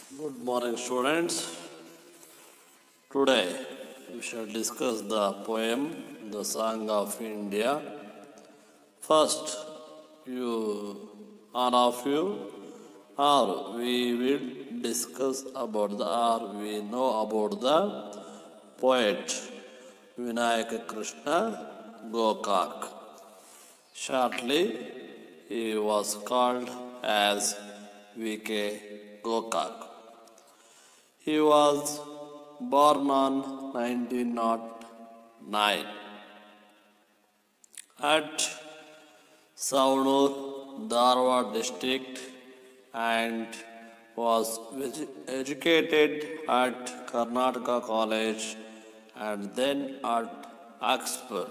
Good morning, students. Today we shall discuss the poem The Song of India. First, you, all of you, or we will discuss about the, or we know about the poet Vinayaka Krishna Gokak. Shortly, he was called as V.K. Gokak. He was born on 1909 at Saunur, Dharwad district and was edu- educated at Karnataka College and then at Oxford.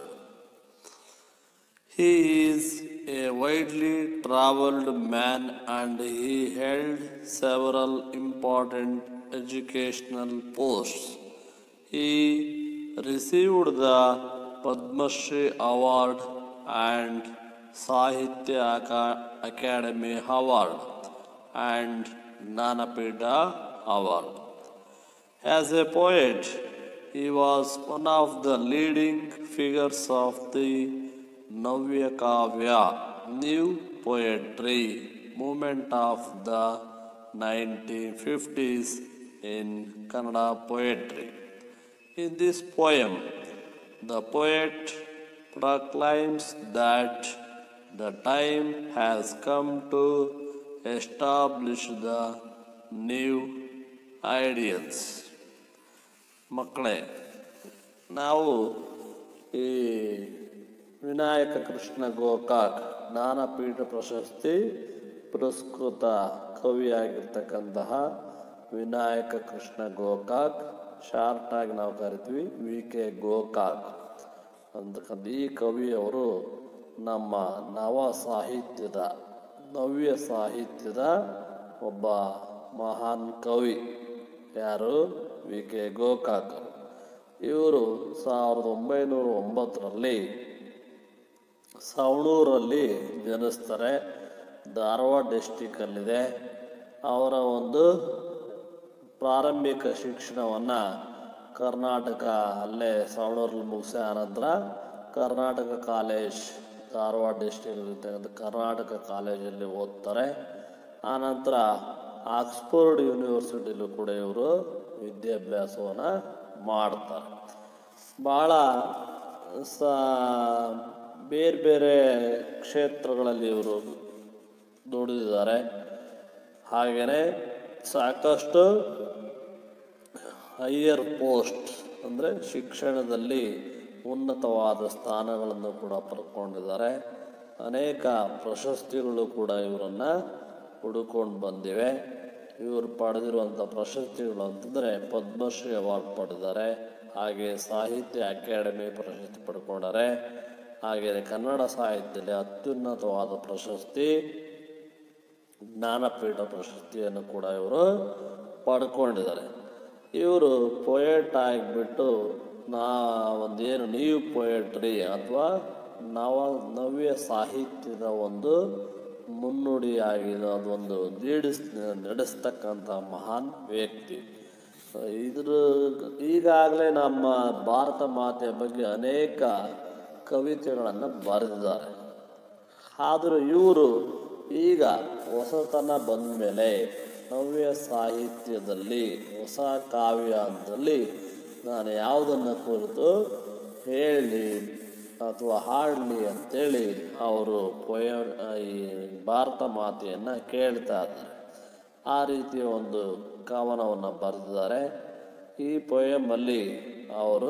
He is a widely traveled man and he held several important educational posts. He received the Padma Shri Award and Sahitya Aka- Academy Award and Gnanapita Award. As a poet, he was one of the leading figures of the Navya Kavya, new poetry movement of the 1950s in Kannada poetry. In this poem, the poet proclaims that the time has come to establish the new ideals. ಮಕ್ಕಳೇ ನಾವು ಈ ವಿನಾಯಕ ಕೃಷ್ಣ ಗೋಕಾಕ್ ಜ್ಞಾನಪೀಠ ಪ್ರಶಸ್ತಿ ಪುರಸ್ಕೃತ ಕವಿಯಾಗಿರ್ತಕ್ಕಂತಹ Vinayaka Krishna Gokak short ಆಗಿ ನಾವು ಕರಿತೀವಿ ವಿ ಕೆ ಗೋಕಾಕ್ ಅಂತಕ್ಕಂಥ ಈ ಕವಿಯವರು ನಮ್ಮ ನವ ಸಾಹಿತ್ಯದ ನವ್ಯ ಸಾಹಿತ್ಯದ ಒಬ್ಬ ಮಹಾನ್ ಕವಿ ಯಾರು ವಿ ಕೆ ಗೋಕಾಕ್ ಇವರು ಸಾವಿರದ ಒಂಬೈನೂರ ಒಂಬತ್ತರಲ್ಲಿ ಸವಣೂರಲ್ಲಿ ಜನಿಸ್ತಾರೆ ಧಾರವಾಡ ಡಿಸ್ಟಿಕಲ್ಲಿದೆ ಅವರ ಒಂದು ಪ್ರಾರಂಭಿಕ ಶಿಕ್ಷಣವನ್ನು ಕರ್ನಾಟಕ ಅಲ್ಲೇ ಸವಣೂರಲ್ಲಿ ಮುಗಿಸಿ ಆನಂತರ ಕರ್ನಾಟಕ ಕಾಲೇಜ್ ಧಾರವಾಡ ಡಿಸ್ಟಿಕಲ್ಲಿರ್ತಕ್ಕಂಥ ಕರ್ನಾಟಕ ಕಾಲೇಜಲ್ಲಿ ಓದ್ತಾರೆ ಆನಂತರ ಆಕ್ಸ್ಫೋರ್ಡ್ ಯೂನಿವರ್ಸಿಟಿಲೂ ಕೂಡ ಇವರು ವಿದ್ಯಾಭ್ಯಾಸವನ್ನು ಮಾಡ್ತಾರೆ ಭಾಳ ಸ ಬೇರೆ ಬೇರೆ ಕ್ಷೇತ್ರಗಳಲ್ಲಿ ಇವರು ದುಡಿದಿದ್ದಾರೆ ಹಾಗೆಯೇ ಸಾಕಷ್ಟು ಹೈಯರ್ ಪೋಸ್ಟ್ ಅಂದರೆ ಶಿಕ್ಷಣದಲ್ಲಿ ಉನ್ನತವಾದ ಸ್ಥಾನಗಳನ್ನು ಕೂಡ ಪಡ್ಕೊಂಡಿದ್ದಾರೆ ಅನೇಕ ಪ್ರಶಸ್ತಿಗಳು ಕೂಡ ಇವರನ್ನು ಹುಡುಕೊಂಡು ಬಂದಿವೆ ಇವರು ಪಡೆದಿರುವಂಥ ಪ್ರಶಸ್ತಿಗಳು ಅಂತಂದರೆ ಪದ್ಮಶ್ರೀ ಅವಾರ್ಡ್ ಪಡೆದಿದ್ದಾರೆ ಹಾಗೆ ಸಾಹಿತ್ಯ ಅಕಾಡೆಮಿ ಪ್ರಶಸ್ತಿ ಪಡ್ಕೊಂಡಾರೆ ಹಾಗೆ ಕನ್ನಡ ಸಾಹಿತ್ಯದಲ್ಲಿ ಅತ್ಯುನ್ನತವಾದ ಪ್ರಶಸ್ತಿ ಜ್ಞಾನಪೀಠ ಪ್ರಶಸ್ತಿಯನ್ನು ಕೂಡ ಇವರು ಪಡ್ಕೊಂಡಿದ್ದಾರೆ ಇವರು ಪೊಯೆಟ್ ಆಗಿಬಿಟ್ಟು ನಾ ಒಂದೇನು ನ್ಯೂ ಪೊಯೆಟ್ರಿ ಅಥವಾ ನವ ನವ್ಯ ಸಾಹಿತ್ಯದ ಒಂದು ಮುನ್ನುಡಿಯಾಗಿದೆ ಅದೊಂದು ನೀಡಿಸ್ ನಡೆಸ್ತಕ್ಕಂಥ ಮಹಾನ್ ವ್ಯಕ್ತಿ ಇದ್ರ ಈಗಾಗಲೇ ನಮ್ಮ ಭಾರತ ಮಾತೆಯ ಬಗ್ಗೆ ಅನೇಕ ಕವಿತೆಗಳನ್ನು ಬರೆದಿದ್ದಾರೆ ಆದರೂ ಇವರು ಈಗ ಹೊಸತನ ಬಂದ ಮೇಲೆ ನವ್ಯ ಸಾಹಿತ್ಯದಲ್ಲಿ ಹೊಸ ಕಾವ್ಯ ಅಂತಲ್ಲಿ ನಾನು ಯಾವುದನ್ನು ಕುರಿತು ಹೇಳಿ ಅಥವಾ ಹಾಡಲಿ ಅಂತೇಳಿ ಅವರು ಪೊಯ ಈ ಭಾರತ ಮಾತೆಯನ್ನು ಕೇಳ್ತಾ ಇದ್ದಾರೆ ಆ ರೀತಿಯ ಒಂದು ಕವನವನ್ನು ಬರೆದಿದ್ದಾರೆ ಈ ಪೊಯಮಲ್ಲಿ ಅವರು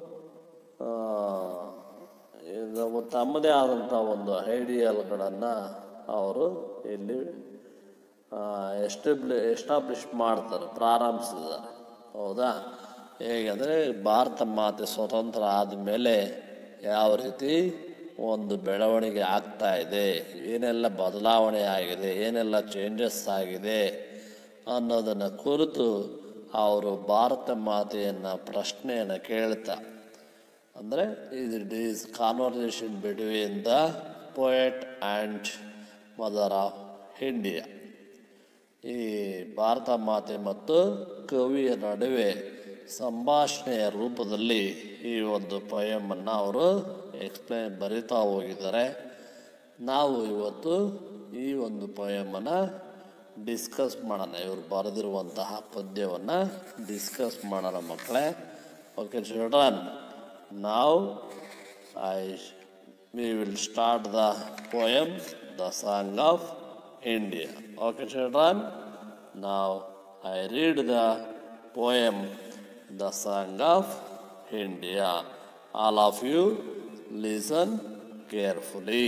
ಇದು ತಮ್ಮದೇ ಆದಂಥ ಒಂದು ಐಡಿಯಲ್ಗಳನ್ನು ಅವರು ಇಲ್ಲಿ ಎಸ್ಟಾಬ್ಲಿ ಎಸ್ಟಾಬ್ಲಿಷ್ ಮಾಡ್ತಾರೆ ಪ್ರಾರಂಭಿಸಿದ್ದಾರೆ ಹೌದಾ ಹೇಗೆಂದರೆ ಭಾರತ ಮಾತೆ ಸ್ವತಂತ್ರ ಆದಮೇಲೆ ಯಾವ ರೀತಿ ಒಂದು ಬೆಳವಣಿಗೆ ಆಗ್ತಾ ಇದೆ ಏನೆಲ್ಲ ಬದಲಾವಣೆ ಆಗಿದೆ ಏನೆಲ್ಲ ಚೇಂಜಸ್ ಆಗಿದೆ ಅನ್ನೋದನ್ನು ಕುರಿತು ಅವರು ಭಾರತ ಮಾತೆಯನ್ನು ಪ್ರಶ್ನೆಯನ್ನು ಕೇಳ್ತಾ ಅಂದರೆ it is conversation between the poet and mother of India ಈ ಭಾರತ ಮಾತೆ ಮತ್ತು ಕವಿಯ ನಡುವೆ ಸಂಭಾಷಣೆಯ ರೂಪದಲ್ಲಿ ಈ ಒಂದು ಪೊಯಮನ್ನು ಅವರು ಎಕ್ಸ್ಪ್ಲೈನ್ ಬರಿತಾ ಹೋಗಿದ್ದಾರೆ ನಾವು ಇವತ್ತು ಈ ಒಂದು ಪೊಯಮನ್ನು ಡಿಸ್ಕಸ್ ಮಾಡೋಣ ಇವರು ಬರೆದಿರುವಂತಹ ಪದ್ಯವನ್ನು ಡಿಸ್ಕಸ್ ಮಾಡೋಣ ಮಕ್ಕಳೇ ಓಕೆ ಚಿಲ್ಡ್ರನ್ ನಾವು I we will start the poem the song of india okay children now i read the poem the song of india all of you listen carefully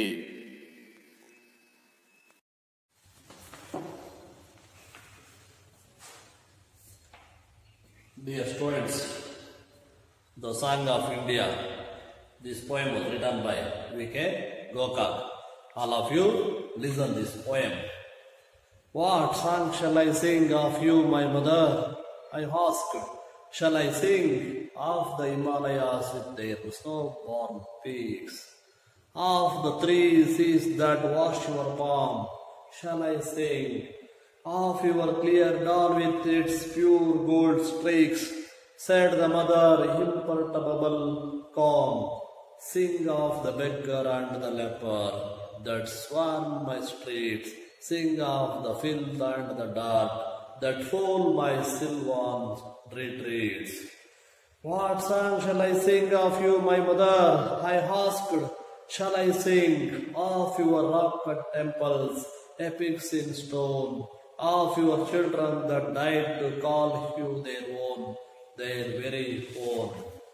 Dear students, the Song of India. This poem was written by V.K. Gokak. All of you listen this poem. What song shall I sing of you, my mother? I asked. Shall I sing of the Himalayas with their snow-born peaks? Of the three seas that wash your palm? Shall I sing of your clear dawn with its pure gold streaks? Said the mother, imperturbable, calm. Sing of the beggar and the leper that swarm my streets. Sing of the filth and the dirt that fool my sylvan retreats. What song shall I sing of you, my mother? I asked. Shall I sing of your rock-cut temples, epics in stone, of your children that died to call you their own, their very own?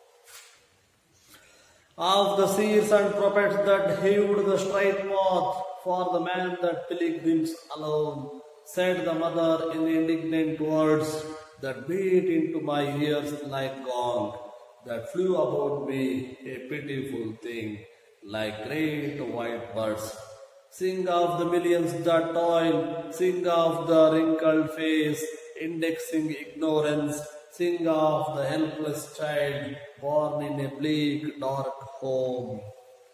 Of the seers and prophets that hewed the straight path for the man that pilgrims alone, said the mother in indignant words that beat into my ears like gong, that flew about me a pitiful thing, like great white birds. Sing of the millions that toil, sing of the wrinkled face, indexing ignorance, sing of the helpless child born in a bleak, dark home.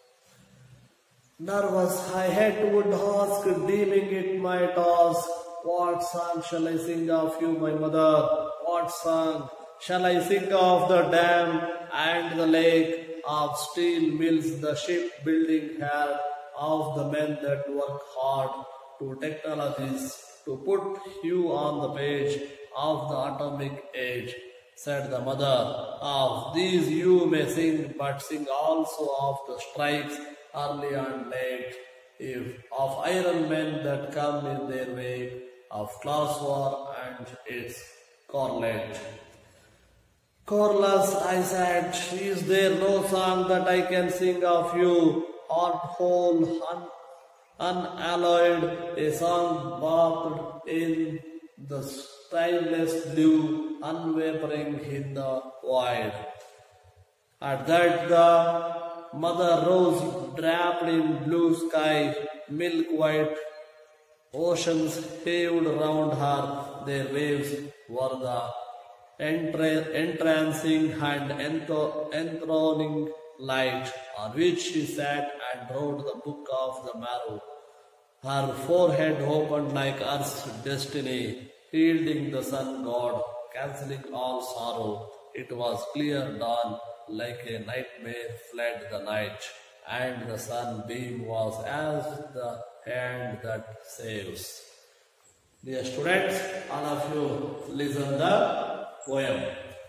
Nervous, I had would ask, deeming it my task, what song shall I sing of you, my mother? What song shall I sing of the dam and the lake, of steel mills, the shipbuilding here, of the men that work hard to technologies to put you on the page of the atomic age? Said the mother, of these you may sing, but sing also of the strikes early and late, if of iron men that come in their wake, of class war and its correlate. Coreless, I said, is there no song that I can sing of you, heart whole, un- unalloyed, a song bathed in the styleless blue, unwavering in the void. At that the mother rose draped in blue sky, milk white oceans heaved round her, their waves were the entra- entrancing and entho- enthroning light on which she sat and wrote the book of the marrow. Her forehead opened like Earth's destiny, yielding the sun god, cancelling all sorrow. It was clear dawn, like a nightmare fled the night, and the sunbeam was as the hand that saves. Dear students, all of you listen the poem.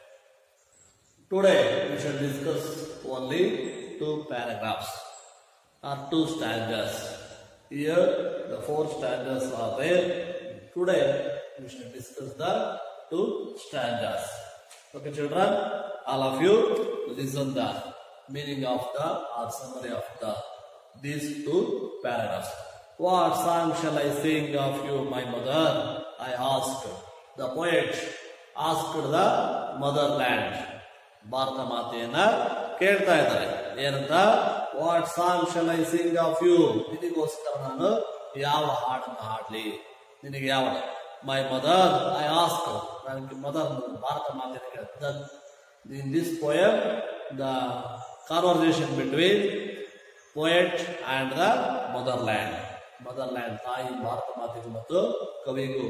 Today we shall discuss only two paragraphs or two stanzas. Here the four stanzas are there. Today we shall discuss the two stanzas. Okay, children, all of you listen the meaning of the or summary of the these two paragraphs. What song shall I sing of you, my mother? I asked. The poet asked the motherland. Bharata ಮಾತೆಯನ್ನ ಕೇಳ್ತಾ ಇದ್ದಾರೆ ಏನಂತ what song shall I sing of you ನಿನಗೋಸ್ಕರ ನಾನು ಯಾವ ಹಾಡನ್ನು ಹಾಡ್ಲಿ ನಿನಗೆ ಯಾವ ಮೈ ಮದರ್ ಐ ಆಸ್ಕ್ ನನಗೆ ಮದರ್ ಭಾರತ ಮಾತೆ ಕೇಳ್ತ in this poem the conversation between poet and the motherland motherland ತಾಯಿ ಭಾರತ ಮಾತೆಗೂ ಮತ್ತು ಕವಿಗೂ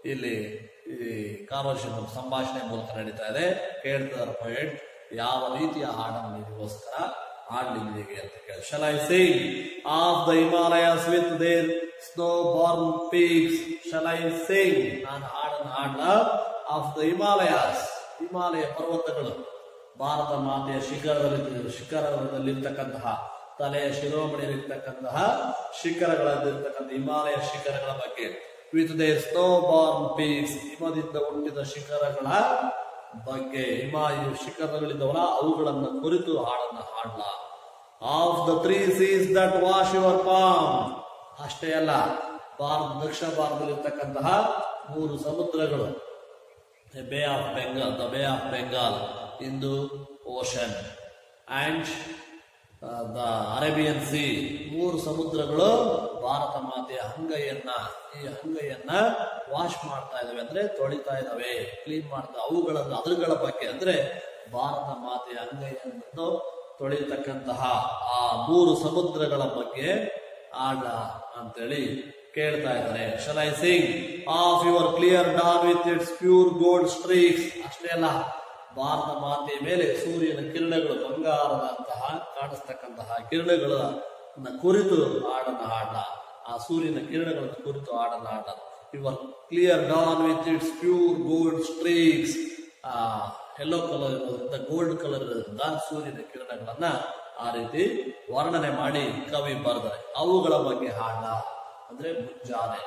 ಇಲ್ಲಿ ಈ ಕಾನ್ವರ್ಷನ್ ಸಂಭಾಷಣೆ ಮೂಲಕ ನಡೀತಾ ಇದೆ ಕೇಳ್ತಿದ್ದಾರೆ ಪೊಯೆಟ್ ಯಾವ ರೀತಿಯ ಹಾಡನ್ನು ನಿಮಗೋಸ್ಕರ ಹಾಡ್ಲಿದ್ದೀವಿ ಅಂತ ಕೇಳಿ shall I sing of the Himalayas with their snow born peaks shall I sing ನಾನು ಹಾಡನ್ನು ಹಾಡ್ಲ ಆಫ್ ದ ಹಿಮಾಲಯಸ್ ಹಿಮಾಲಯ ಪರ್ವತಗಳು ಭಾರತ ಮಾತೆಯ ಶಿಖರದಲ್ಲಿ ಶಿಖರದಲ್ಲಿರ್ತಕ್ಕಂತಹ ತಲೆಯ ಶಿರೋಮಣಿಯಲ್ಲಿರ್ತಕ್ಕಂತಹ ಶಿಖರಗಳಲ್ಲಿರ್ತಕ್ಕಂಥ ಹಿಮಾಲಯ ಶಿಖರಗಳ ಬಗ್ಗೆ with the snow born peaks ಹಿಮದಿಂದ ಹುಟ್ಟಿದ ಶಿಖರಗಳ ಬಗ್ಗೆ ಹಿಮ ಇವು ಶಿಖರಗಳಿದ್ದವಲ್ಲ ಅವುಗಳನ್ನ ಕುರಿತು ಹಾಡನ್ನ ಹಾಡ್ಲ of the three seas that wash your palm ಅಷ್ಟೇ ಅಲ್ಲ ಭಾರತ ದಕ್ಷಿಣ ಭಾರತದಲ್ಲಿರ್ತಕ್ಕಂತಹ ಮೂರು ಸಮುದ್ರಗಳು the Bay of Bengal, the Bay of Bengal, Hindu Ocean, and uh, the Arabian Sea, ಮೂರು ಸಮುದ್ರಗಳು ಭಾರತ ಮಾತೆಯ ಅಂಗೈಯನ್ನ ಈ ಅಂಗೈಯನ್ನ ವಾಶ್ ಮಾಡ್ತಾ ಇದಾವೆ ಅಂದ್ರೆ ತೊಳಿತಾ ಇದಾವೆ ಕ್ಲೀನ್ ಮಾಡ್ತಾ ಅವುಗಳನ್ನ ಅದ್ರಗಳ ಬಗ್ಗೆ ಅಂದ್ರೆ ಭಾರತ ಮಾತೆಯ ಅಂಗೈಯನ್ನು ತೊಳಿತಕ್ಕಂತಹ ಆ ಮೂರು ಸಮುದ್ರಗಳ ಬಗ್ಗೆ ಆಡ ಅಂತೇಳಿ ಕೇಳ್ತಾ ಇದ್ದಾರೆ shall I sing of your clear dawn with its pure gold streaks ಅಷ್ಟೇ ಅಲ್ಲ ಭಾರತ ಮಾತೆಯ ಮೇಲೆ ಸೂರ್ಯನ ಕಿರಣಗಳು ಬಂಗಾರದಂತಹ ಕಾಣಿಸ್ತಕ್ಕಂತಹ ಕಿರಣಗಳ ಕುರಿತು ಹಾಡನ್ನ ಹಾಡ ಆ ಸೂರ್ಯನ ಕಿರಣಗಳನ್ನು ಕುರಿತು ಹಾಡನ್ನ ಹಾಡ your clear dawn with its pure gold streaks ಆ ಯೆಲ್ಲೋ ಕಲರ್ ಇರೋದ್ರಿಂದ ಗೋಲ್ಡ್ ಕಲರ್ ಇರೋದ್ರಿಂದ ಸೂರ್ಯನ ಕಿರಣಗಳನ್ನ ಆ ರೀತಿ ವರ್ಣನೆ ಮಾಡಿ ಕವಿ ಬರೆದರೆ ಅವುಗಳ ಬಗ್ಗೆ ಹಾಡ ಅಂದ್ರೆ ಮುಂಜಾನೆ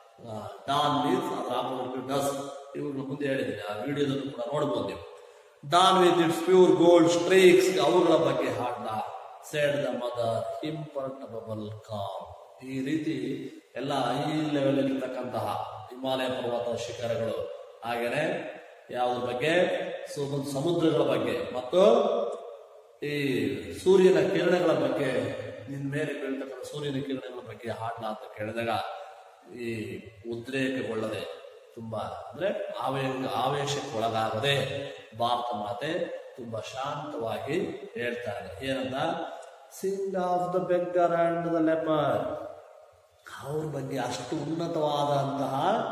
ಡಾನ್ ಮೀನ್ಸ್ ಅದರ ಆಪೋಸಿಟ್ ಡಸ್ ಇವುಗಳು ಮುಂದೆ ಹೇಳಿದ್ದೀನಿ ಆ ವಿಡಿಯೋದಲ್ಲೂ ಕೂಡ ನೋಡ್ಬೋದು ನೀವು dawn with its pure gold streaks ಅವುಗಳ ಬಗ್ಗೆ ಹಾಡ said the mother imperturbable calm ಈ ರೀತಿ ಎಲ್ಲ ಈ ಲೆವೆಲ್ ಇರ್ತಕ್ಕಂತಹ ಹಿಮಾಲಯ ಪರ್ವತ ಶಿಖರಗಳು ಹಾಗೇನೆ ಯಾವುದ್ರ ಬಗ್ಗೆ ಸು- ಸಮುದ್ರಗಳ ಬಗ್ಗೆ ಮತ್ತು ಈ ಸೂರ್ಯನ ಕಿರಣಗಳ ಬಗ್ಗೆ ನಿನ್ ಮೇಲೆ ಬೀಳ್ತಕ್ಕಂಥ ಸೂರ್ಯನ ಕಿರಣಗಳ ಬಗ್ಗೆ ಹಾಡ್ಲ ಅಂತ ಕೇಳಿದಾಗ ಈ ಉದ್ರೇಕಗೊಳ್ಳದೆ ತುಂಬಾ ಅಂದ್ರೆ ಆವೇಗ ಆವೇಶಕ್ಕೆ ಒಳಗಾಗದೆ ಭಾರತ ಮಾತೆ ತುಂಬಾ ಶಾಂತವಾಗಿ ಹೇಳ್ತಾರೆ ಏನಂತ sing of the beggar and the leper ಅವ್ರ ಬಗ್ಗೆ ಅಷ್ಟು ಉನ್ನತವಾದಂತಹ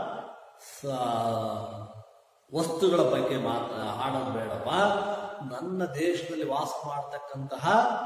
ಸ- ವಸ್ತುಗಳ ಬಗ್ಗೆ ಮಾತ್ರ ಹಾಡೋದು ಬೇಡಪ್ಪ ನನ್ನ ದೇಶದಲ್ಲಿ ವಾಸ ಮಾಡತಕ್ಕಂತಹ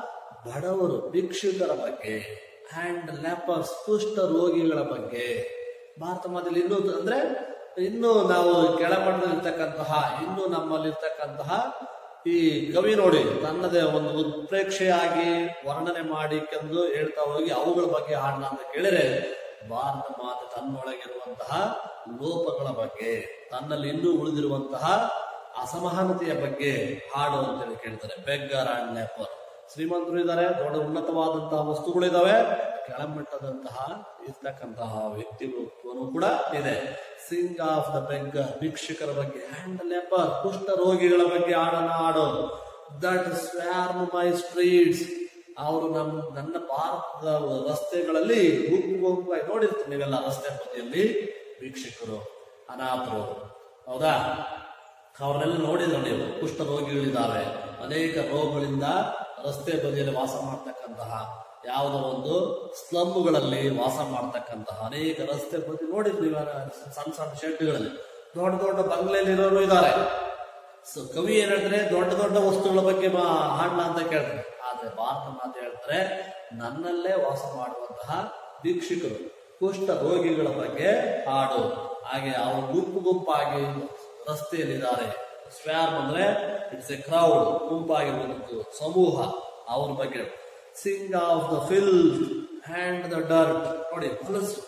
ಬಡವರು ಭಿಕ್ಷುಕರ ಬಗ್ಗೆ ಹ್ಯಾಂಡ್ ಲ್ಯಾಪರ್ಸ್ ಕುಷ್ಠ ರೋಗಿಗಳ ಬಗ್ಗೆ ಭಾರತ ಮಾತೆಯಲ್ಲಿ ಇನ್ನೂ ಅಂದ್ರೆ ಇನ್ನು ನಾವು ಕೆಳಮಟ್ಟದಲ್ಲಿರ್ತಕ್ಕಂತಹ ಇನ್ನು ನಮ್ಮಲ್ಲಿರ್ತಕ್ಕಂತಹ ಈ ಕವಿ ನೋಡಿ ತನ್ನದೇ ಒಂದು ಉತ್ಪ್ರೇಕ್ಷೆಯಾಗಿ ವರ್ಣನೆ ಮಾಡಿ ಕೆಂದು ಹೇಳ್ತಾ ಹೋಗಿ ಅವುಗಳ ಬಗ್ಗೆ ಹಾಡಲ ಅಂತ ಕೇಳಿದ್ರೆ ಭಾರತ ಮಾತೆ ತನ್ನೊಳಗಿರುವಂತಹ ಲೋಪಗಳ ಬಗ್ಗೆ ತನ್ನಲ್ಲಿ ಇನ್ನೂ ಉಳಿದಿರುವಂತಹ ಅಸಮಾನತೆಯ ಬಗ್ಗೆ ಹಾಡು ಅಂತೇಳಿ ಕೇಳ್ತಾರೆ ಬೆಗ್ಗರ್ ಅಂಡ್ ನೇಪರ್ ಶ್ರೀಮಂತರು ಇದ್ದಾರೆ ದೊಡ್ಡ ಉನ್ನತವಾದಂತಹ ವಸ್ತುಗಳಿದಾವೆ ಕೆಳಮಟ್ಟದಂತಹ ಇರ್ತಕ್ಕಂತಹ ವ್ಯಕ್ತಿತ್ವನು ಕೂಡ ಇದೆ ಸಿಂಗ್ ಆಫ್ ದ ಬೆಗ್ಗರ್ ಭಿಕ್ಷುಕರ ಬಗ್ಗೆ ಅಂಡ್ ಲೆಪರ್ ಕುಷ್ಠ ರೋಗಿಗಳ ಬಗ್ಗೆ ಹಾಡನ್ನ ಹಾಡು ದಟ್ ಸ್ವ್ಯಾರ್ಮ್ ಮೈ ಸ್ಟ್ರೀಟ್ಸ್ ಅವರು ನಮ್ ನನ್ನ ಭಾರತದ ರಸ್ತೆಗಳಲ್ಲಿ ಗುಂಪು ಗುಂಪಾಗಿ ನೋಡಿರ್ತೀವಿ ನೀವೆಲ್ಲ ರಸ್ತೆ ಬದಿಯಲ್ಲಿ ಭಿಕ್ಷುಕರು ಅನಾಥರು ಹೌದಾ ಅವ್ರನ್ನೆಲ್ಲ ನೋಡಿದ್ರೆ ನೀವು ಕುಷ್ಠ ರೋಗಿಗಳಿದ್ದಾವೆ ಅನೇಕ ರೋಗಗಳಿಂದ ರಸ್ತೆ ಬದಿಯಲ್ಲಿ ವಾಸ ಮಾಡ್ತಕ್ಕಂತಹ ಯಾವುದೋ ಒಂದು ಸ್ಲಮ್ಗಳಲ್ಲಿ ವಾಸ ಮಾಡ್ತಕ್ಕಂತಹ ಅನೇಕ ರಸ್ತೆ ಬದಿ ನೋಡಿದ್ರಿ ಇವಾಗ ಸಣ್ಣ ಸಣ್ಣ ಶೆಡ್ಗಳಲ್ಲಿ ದೊಡ್ಡ ದೊಡ್ಡ ಬಂಗ್ಲೆಯಲ್ಲಿರೋರು ಇದ್ದಾರೆ ಸೊ ಕವಿ ಏನ್ ಹೇಳ್ತಾರೆ ದೊಡ್ಡ ದೊಡ್ಡ ವಸ್ತುಗಳ ಬಗ್ಗೆ ಮಾ ಹಾಡ್ಲ ಅಂತ ಕೇಳ್ತಾರೆ ಆದ್ರೆ ಭಾರತ ಮಾತು ಹೇಳ್ತಾರೆ ನನ್ನಲ್ಲೇ ವಾಸ ಮಾಡುವಂತಹ ಭಿಕ್ಷುಕರು ಕುಷ್ಠ ರೋಗಿಗಳ ಬಗ್ಗೆ ಹಾಡು ಹಾಗೆ ಅವರು ಗುಂಪು ಗುಂಪಾಗಿ ರಸ್ತೆಯಲ್ಲಿದ್ದಾರೆ ಸ್ವ್ಯಾರ್ಮ್ ಅಂದ್ರೆ ಇಟ್ಸ್ ಎ ಕ್ರೌಡ್ ಗುಂಪಾಗಿ ಒಂದು ಸಮೂಹ ಅವ್ರ ಬಗ್ಗೆ sing of the filth and the dirt ನೋಡಿ ಹೊಲಸು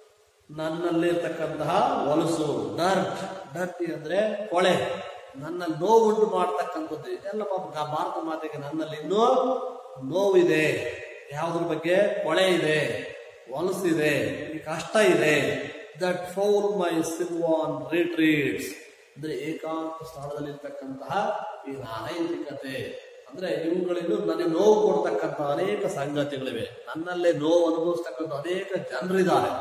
ನನ್ನಲ್ಲಿರ್ತಕ್ಕಂತಹ ಹೊಲಸು ಡರ್ಟ್ ಡರ್ಟಿ ಅಂದ್ರೆ ಕೊಳೆ ನನ್ನ ನೋವುಂಟು ಮಾಡ್ತಕ್ಕಂಥದ್ದು ಇದೆಲ್ಲ ಪಾಪ ಗಾ- ಭಾರತ ಮಾತೆಗೆ ನನ್ನಲ್ಲಿ ಇನ್ನೂ ನೋವಿದೆ ಯಾವುದ್ರ ಬಗ್ಗೆ ಕೊಳೆ ಇದೆ ಹೊಲಸಿದೆ ಈ ಕಷ್ಟ ಇದೆ ದಟ್ ಫೌಲ್ ಮೈ ಸಿಲ್ವಾನ್ ರಿಟ್ರೀಟ್ಸ್ ಅಂದ್ರೆ ಏಕಾಂತ ಸ್ಥಳದಲ್ಲಿರ್ತಕ್ಕಂತಹ ಈ ಅನೈತಿಕತೆ ಅಂದ್ರೆ ಇವುಗಳಿಗೂ ನನಗೆ ನೋವು ಕೊಡ್ತಕ್ಕಂಥ ಅನೇಕ ಸಂಗತಿಗಳಿವೆ ನನ್ನಲ್ಲೇ ನೋವು ಅನುಭವಿಸ್ತಕ್ಕಂಥ ಅನೇಕ ಜನರಿದ್ದಾರೆ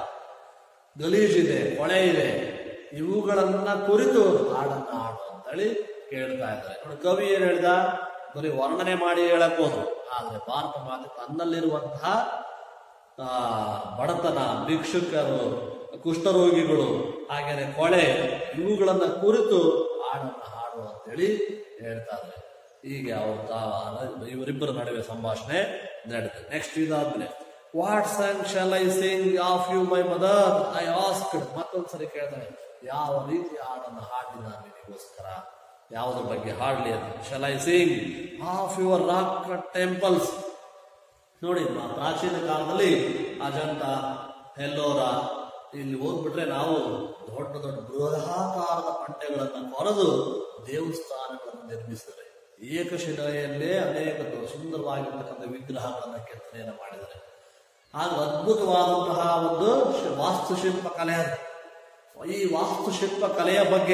ಗಲೀಜಿದೆ ಕೊಳೆ ಇದೆ ಇವುಗಳನ್ನ ಕುರಿತು ಹಾಡನ್ನ ಹಾಡು ಅಂತೇಳಿ ಕೇಳ್ತಾ ಇದ್ದಾರೆ ನೋಡಿ ಕವಿ ಏನ್ ಹೇಳ್ದ ಬರೀ ವರ್ಣನೆ ಮಾಡಿ ಹೇಳಕ್ ಹೋದ್ರು ಆದ್ರೆ ಭಾರತ ಮಾತೆ ತನ್ನಲ್ಲಿರುವಂತಹ ಆ, ಬಡತನ ಭಿಕ್ಷುಕರು ಕುಷ್ಠರೋಗಿಗಳು ಹಾಗೇನೆ ಕೊಳೆ ಇವುಗಳನ್ನ ಕುರಿತು ಹಾಡನ್ನ ಹಾಡು ಅಂತೇಳಿ ಹೇಳ್ತಾ ಇದ್ದಾರೆ ಹೀಗೆ ಅವ್ರ ತಾ- ಇವರಿಬ್ಬರ ನಡುವೆ ಸಂಭಾಷಣೆ ನಡೆದಿದೆ ನೆಕ್ಸ್ಟ್ ಇದಾದ್ಮೇಲೆ what song shall I sing of you my mother I ask ಮತ್ತೊಂದ್ಸರಿ ಕೇಳ್ತಾರೆ ಯಾವ ರೀತಿ ಹಾಡನ್ನು ಹಾಡಿ ನಾನು ನಿನಗೋಸ್ಕರ ಯಾವುದ್ರ ಬಗ್ಗೆ ಹಾಡ್ಲಿ ಅಂತ shall I sing of your rock temples ನೋಡಿ ಮ- ಪ್ರಾಚೀನ ಕಾಲದಲ್ಲಿ ಅಜಂತ ಎಲ್ಲೋರ ಇಲ್ಲಿ ಹೋಗ್ಬಿಟ್ರೆ ನಾವು ದೊಡ್ಡ ದೊಡ್ಡ ಬೃಹದಾಕಾರದ ಪಂಟೆಗಳನ್ನು ಕೊರೆದು ದೇವಸ್ಥಾನಗಳನ್ನು ನಿರ್ಮಿಸಿದ್ದಾರೆ ಏಕಶಿಲೆಯಲ್ಲೇ ಅನೇಕ ದ- ಸುಂದರವಾಗಿರ್ತಕ್ಕಂಥ ವಿಗ್ರಹಗಳನ್ನು ಕೆತ್ತನೆಯನ್ನು ಮಾಡಿದ್ದಾರೆ ಆಗ ಅದ್ಭುತವಾದಂತಹ ಒಂದು ಶಿ- ವಾಸ್ತುಶಿಲ್ಪ ಕಲೆ ಅದು. ಈ ವಾಸ್ತುಶಿಲ್ಪ ಕಲೆಯ ಬಗ್ಗೆ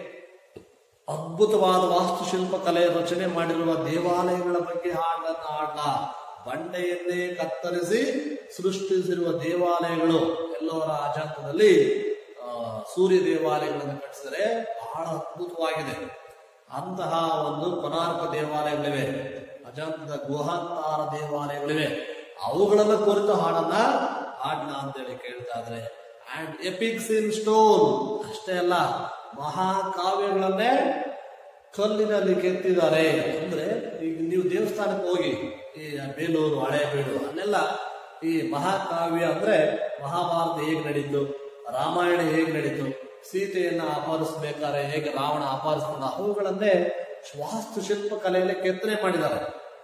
ಅದ್ಭುತವಾದ ವಾಸ್ತುಶಿಲ್ಪ ಕಲೆ ರಚನೆ ಮಾಡಿರುವ ದೇವಾಲಯಗಳ ಬಗ್ಗೆ ಹಾಡನ್ನ ಹಾಡ ಬಂಡೆಯನ್ನೇ ಕತ್ತರಿಸಿ ಸೃಷ್ಟಿಸಿರುವ ದೇವಾಲಯಗಳು ಎಲ್ಲವರ ಅಜಾಂತದಲ್ಲಿ ಆ, ಸೂರ್ಯ ದೇವಾಲಯಗಳನ್ನು ಕಟ್ಟಿಸಿದರೆ ಬಹಳ ಅದ್ಭುತವಾಗಿದೆ ಅಂತಹ ಒಂದು ಕೊನಾರ್ಕ ದೇವಾಲಯಗಳಿವೆ ಅಜಾಂತದ ಗುಹಾಂತಾರ ದೇವಾಲಯಗಳಿವೆ ಅವುಗಳನ್ನ ಕುರಿತು ಹಾಡನ್ನ ಹಾಡ್ನ ಅಂತೇಳಿ ಕೇಳ್ತಾ ಇದ್ರೆ ಅಂಡ್ ಎಪಿಕ್ಸ್ ಇನ್ ಸ್ಟೋನ್ ಅಷ್ಟೇ ಅಲ್ಲ ಮಹಾಕಾವ್ಯಗಳನ್ನೇ ಕಲ್ಲಿನಲ್ಲಿ ಕೆತ್ತಿದ್ದಾರೆ ಅಂದ್ರೆ ಈಗ ನೀವು ದೇವಸ್ಥಾನಕ್ಕೆ ಹೋಗಿ ಈ ಬೇಲೂರು ಹಳೇಬೀಡು ಅಲ್ಲೆಲ್ಲ ಈ ಮಹಾಕಾವ್ಯ ಅಂದ್ರೆ ಮಹಾಭಾರತ ಹೇಗೆ ನಡೀತು ರಾಮಾಯಣ ಹೇಗೆ ನಡೀತು ಸೀತೆಯನ್ನ ಅಪಹರಿಸಬೇಕಾದ್ರೆ ಹೇಗೆ ರಾವಣ ಅಪಹರಿಸ್ಕೊಂಡ ಅವುಗಳನ್ನೇ ವಾಸ್ತುಶಿಲ್ಪ ಕಲೆಯಲ್ಲಿ ಕೆತ್ತನೆ ಮಾಡಿದ್ದಾರೆ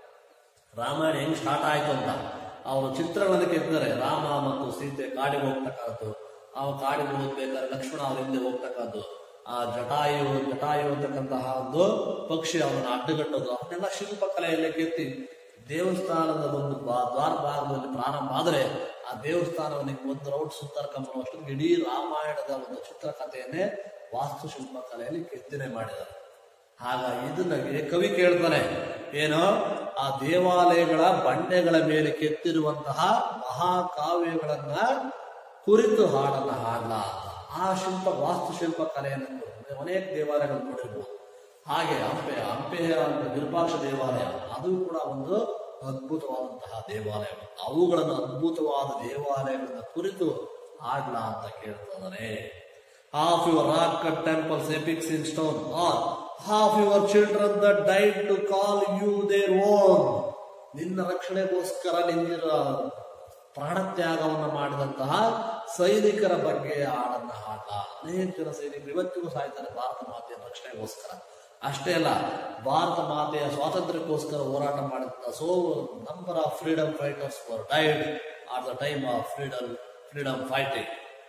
ರಾಮಾಯಣ ಹೆಂಗ್ ಸ್ಟಾರ್ಟ್ ಆಯ್ತು ಅಂತ ಅವರು ಚಿತ್ರಗಳನ್ನು ಕೆತ್ತಿದ್ದಾರೆ ರಾಮ ಮತ್ತು ಸೀತೆ ಕಾಡಿಗೆ ಹೋಗ್ತಕ್ಕಂಥದ್ದು ಅವ ಕಾಡಿಗೆ ಹೋಗ್ಬೇಕಾದ್ರೆ ಲಕ್ಷ್ಮಣ ಅವ್ರ ಹಿಂದೆ ಹೋಗ್ತಕ್ಕದ್ದು ಆ ಜಟಾಯು ಜಟಾಯು ಅಂತಕ್ಕಂತಹ ಒಂದು ಪಕ್ಷಿ ಅವನ್ನ ಅಡ್ಡಗಟ್ಟೋದು ಅವನ್ನೆಲ್ಲ ಶಿಲ್ಪಕಲೆಯಲ್ಲಿ ಕೆತ್ತಿ ದೇವಸ್ಥಾನದ ಒಂದು ಬಾ- ದ್ವಾರ ಭಾಗದಲ್ಲಿ ಪ್ರಾರಂಭ ಆದರೆ ಆ ದೇವಸ್ಥಾನವನ್ನು ಒಂದು ರೌಂಡ್ ಸುತ್ತರ್ಕೊಂಬರುವಷ್ಟು ಇಡೀ ರಾಮಾಯಣದ ಒಂದು ಚಿತ್ರಕಥೆಯನ್ನೇ ವಾಸ್ತುಶಿಲ್ಪ ಕಲೆಯಲ್ಲಿ ಕೆತ್ತನೆ ಮಾಡಿದ್ದಾರೆ ಹಾಗಾಗಿ ಇದನ್ನ ಕವಿ ಕೇಳ್ತಾನೆ ಏನು ಆ ದೇವಾಲಯಗಳ ಬಂಡೆಗಳ ಮೇಲೆ ಕೆತ್ತಿರುವಂತಹ ಮಹಾಕಾವ್ಯಗಳನ್ನ ಕುರಿತು ಹಾಡನ್ನ ಹಾಡಲ ಆ ಶಿಲ್ಪ ವಾಸ್ತುಶಿಲ್ಪ ಕಲೆಯನ್ನು ಕುರಿತು ಅನೇಕ ದೇವಾಲಯಗಳು ನೋಡಿರ್ಬೋದು ಹಾಗೆ ಹಂಪೆ ಹಂಪೆ ಅಂತ ವಿರೂಪಾಕ್ಷ ದೇವಾಲಯ ಅದು ಕೂಡ ಒಂದು ಅದ್ಭುತವಾದಂತಹ ದೇವಾಲಯ ಅವುಗಳನ್ನು ಅದ್ಭುತವಾದ ದೇವಾಲಯಗಳನ್ನ ಕುರಿತು ಹಾಡ್ಲಾ ಅಂತ ಕೇಳ್ತಿದ್ದಾರೆ half your rock cut temples epics in stone or half your children that died to call you their own ನಿನ್ನ ರಕ್ಷಣೆಗೋಸ್ಕರ ನಿಂದಿರ ಪ್ರಾಣತ್ಯಾಗವನ್ನು ಮಾಡಿದಂತಹ ಸೈನಿಕರ ಬಗ್ಗೆ ಹಾಡನ್ನ ಹಾಡ ಅನೇಕ ಜನ ಸೈನಿಕರು ಇವತ್ತಿಗೂ ಸಾಯ್ತಾರೆ ಭಾರತ ಮಾತೆಯ ರಕ್ಷಣೆಗೋಸ್ಕರ ಅಷ್ಟೇ ಅಲ್ಲ ಭಾರತ ಮಾತೆಯ ಸ್ವಾತಂತ್ರ್ಯಕ್ಕೋಸ್ಕರ ಹೋರಾಟ ಮಾಡಿದಂತಹ so number of freedom fighters for died at the time of freedom freedom fighting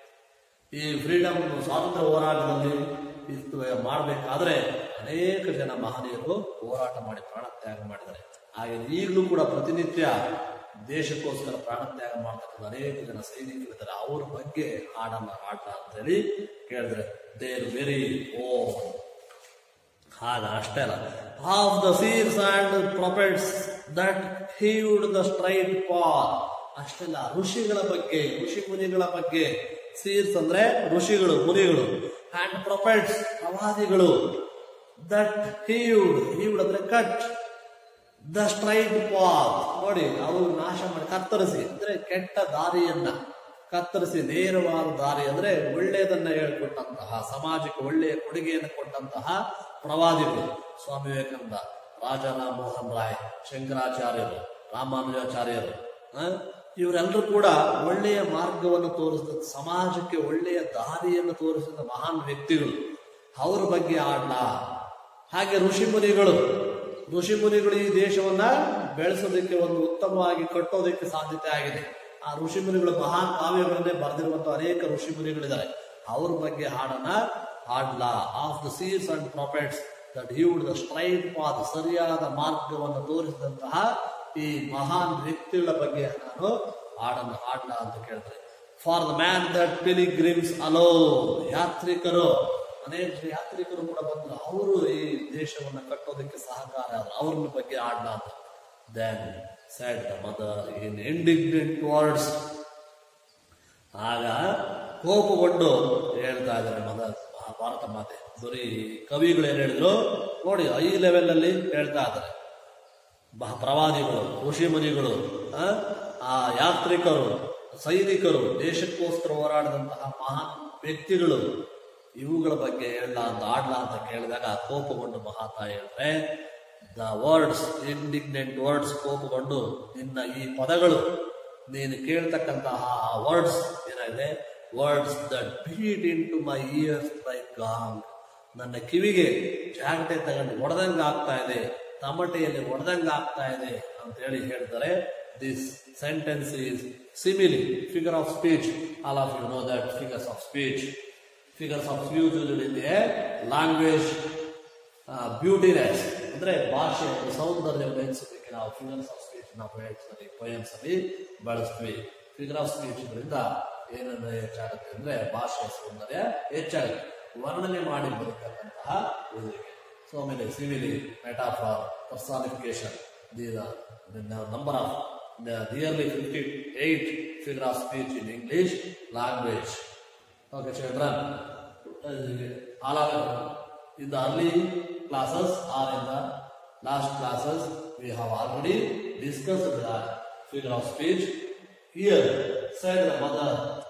ಈ ಫ್ರೀಡಮ್ ಸ್ವಾತಂತ್ರ್ಯ ಹೋರಾಟದಲ್ಲಿ ಇತ್ತು ಮಾಡಬೇಕಾದ್ರೆ ಅನೇಕ ಜನ ಮಹನೀಯರು ಹೋರಾಟ ಮಾಡಿ ಪ್ರಾಣತ್ಯಾಗ ಮಾಡಿದ್ದಾರೆ ಹಾಗೆ ಈಗಲೂ ಕೂಡ ಪ್ರತಿನಿತ್ಯ ದೇಶಕ್ಕೋಸ್ಕರ ಪ್ರಾಣತ್ಯಾಗ ಮಾಡ್ತಕ್ಕಂಥ ಅನೇಕ ಜನ ಸೈನಿಕರಿದ್ದಾರೆ ಅವ್ರ ಬಗ್ಗೆ ಹಾಡನ್ನ ಹಾಡ ಅಂತೇಳಿ ಕೇಳಿದ್ರೆ ದೇರ್ ವೆರಿ ಓ ಹಾಗ ಅಷ್ಟೇ ಅಲ್ಲ of the seers and prophets that hewed the straight path ಅಷ್ಟೆಲ್ಲ ಋಷಿಗಳ ಬಗ್ಗೆ ಋಷಿ ಮುನಿಗಳ ಬಗ್ಗೆ ಸೀರ್ಸ್ ಅಂದ್ರೆ ಋಷಿಗಳು ಮುನಿಗಳು ಅಂಡ್ ಪ್ರೊಫೆಟ್ಸ್ ಪ್ರವಾದಿಗಳು ದಟ್ ಹೀವ್ಡ್ ಹೀವ್ಡ್ ಅಂದ್ರೆ ಕಟ್ ದ ಸ್ಟ್ರೈಟ್ ಪಾತ್ ನೋಡಿ ಅವರು ನಾಶ ಮಾಡಿ ಕತ್ತರಿಸಿ ಅಂದ್ರೆ ಕೆಟ್ಟ ದಾರಿಯನ್ನ ಕತ್ತರಿಸಿ ನೇರವಾದ ದಾರಿ ಅಂದ್ರೆ ಒಳ್ಳೆಯದನ್ನ ಹೇಳ್ಕೊಟ್ಟಂತಹ ಸಮಾಜಕ್ಕೆ ಒಳ್ಳೆಯ ಕೊಡುಗೆಯನ್ನು ಕೊಟ್ಟಂತಹ ಪ್ರವಾದಿಗಳು ಸ್ವಾಮಿ ವಿವೇಕಾನಂದ ರಾಜಾ ರಾಮ್ ಮೋಹನ್ ರಾಯ್ ಶಂಕರಾಚಾರ್ಯರು ರಾಮಾನುಜಾಚಾರ್ಯರು ಆ, ಇವರೆಲ್ಲರೂ ಕೂಡ ಒಳ್ಳೆಯ ಮಾರ್ಗವನ್ನು ತೋರಿಸಿದ ಸಮಾಜಕ್ಕೆ ಒಳ್ಳೆಯ ದಾರಿಯನ್ನು ತೋರಿಸಿದ ಮಹಾನ್ ವ್ಯಕ್ತಿಗಳು ಅವರ ಬಗ್ಗೆ ಆಡ್ಲಾ ಹಾಗೆ ಋಷಿ ಮುನಿಗಳು ಋಷಿ ಮುನಿಗಳು ಈ ದೇಶವನ್ನ ಬೆಳೆಸೋದಕ್ಕೆ ಒಂದು ಉತ್ತಮವಾಗಿ ಕಟ್ಟೋದಕ್ಕೆ ಸಾಧ್ಯತೆ ಆಗಿದೆ ಆ ಋಷಿ ಮುನಿಗಳು ಮಹಾನ್ ಕಾವ್ಯಗಳನ್ನೇ ಬರೆದಿರುವಂತಹ ಅನೇಕ ಋಷಿ ಮುನಿಗಳಿದ್ದಾರೆ ಅವ್ರ ಬಗ್ಗೆ ಹಾಡನ್ನ ಹಾಡ್ಲಾ of the seers and prophets that hewed the straight path ಸರಿಯಾದ ಮಾರ್ಗವನ್ನು ತೋರಿಸಿದಂತಹ ಈ ಮಹಾನ್ ವ್ಯಕ್ತಿಗಳ ಬಗ್ಗೆ ನಾನು ಹಾಡನ್ನು ಹಾಡ್ಲಾ ಅಂತ ಕೇಳ್ತೇನೆ for the man that pilgrims alone ಯಾತ್ರಿಕರು ಅನೇಕ ಯಾತ್ರಿಕರು ಕೂಡ ಬಂದ್ರು ಅವರು ಈ ದೇಶವನ್ನ ಕಟ್ಟೋದಕ್ಕೆ ಸಹಕಾರ ಆದ್ರು ಅವ್ರ ಬಗ್ಗೆ ಆಡ್ಲ ಅಂತ then said the mother in indignant words ಆಗ ಕೋಪಗೊಂಡು ಹೇಳ್ತಾ ಇದ್ದಾರೆ ಮದರ್ ಭಾರತ ಮಾತೆ ಬರೀ ಕವಿಗಳು ಏನ್ ಹೇಳಿದ್ರು ನೋಡಿ ಐ ಲೆವೆಲ್ ಅಲ್ಲಿ ಹೇಳ್ತಾ ಇದ್ದಾರೆ ಬಹ ಪ್ರವಾದಿಗಳು ಋಷಿ ಮುನಿಗಳು ಆ, ಆ ಯಾತ್ರಿಕರು ಸೈನಿಕರು ದೇಶಕ್ಕೋಸ್ಕರ ಹೋರಾಡಿದಂತಹ ಮಹಾನ್ ವ್ಯಕ್ತಿಗಳು ಇವುಗಳ ಬಗ್ಗೆ ಹೇಳ ಅಂತ ಆಡ್ಲಾ ಅಂತ ಕೇಳಿದಾಗ ಕೋಪಗೊಂಡು ಮಹಾತಾಯಿ ಹೇಳ್ತಾರೆ ದ ವರ್ಡ್ಸ್ ಇಂಡಿಗ್ನೆಂಟ್ ವರ್ಡ್ಸ್ ಕೋಪಗೊಂಡು ನಿನ್ನ ಈ ಪದಗಳು ನೀನು ಕೇಳ್ತಕ್ಕಂತಹ ಆ ವರ್ಡ್ಸ್ ಏನಾಗಿದೆ words that beat into my ears like gong ನನ್ನ ಕಿವಿಗೆ ಜಾಗಟೆ ತಗೊಂಡು ಹೊಡೆದಂಗ ಆಗ್ತಾ ಇದೆ ತಮಟೆಯಲ್ಲಿ ಹೊಡೆದಂಗ ಆಗ್ತಾ ಇದೆ ಅಂತ ಹೇಳಿ ಹೇಳ್ತಾರೆ this sentence is simile figure of speech all of you know that figures of speech figures of use in language beautiness ಅಂದ್ರೆ ಭಾಷೆ ಸೌಂದರ್ಯವನ್ನು ಹೆಚ್ಚಿಸಲಿಕ್ಕೆ ನಾವು ಫಿಗರ್ಸ್ ಆಫ್ ಸ್ಪೀಚ್ ನಾವು ಹೇಳ್ತೀವಿ ಪೊಯಮ್ಸ್ ಅಲ್ಲಿ ಬಳಸ್ತೀವಿ ಫಿಗರ್ ಆಫ್ ಸ್ಪೀಚ್ಗಳಿಂದ ಏನನ್ನ ಹೆಚ್ಚಾಗುತ್ತೆ ಅಂದ್ರೆ ಭಾಷೆಯ ಸೌಂದರ್ಯ ಹೆಚ್ಚಾಗುತ್ತೆ ವರ್ಣನೆ ಮಾಡಿ ಬದುಕಂತಹ ಓದುವಿಕೆ ಸೊ ಆಮೇಲೆ simile metaphor personification number of nearly fifty eight figure of speech in English language Okay, children. Uh, all of in the early classes or in the last classes, we have already discussed the figure of speech. Here, said the mother,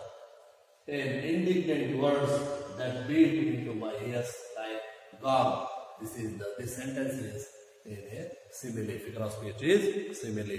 in indignant words that beat into my ears like gong. This is the this sentence is in a simile. Figure of speech is simile.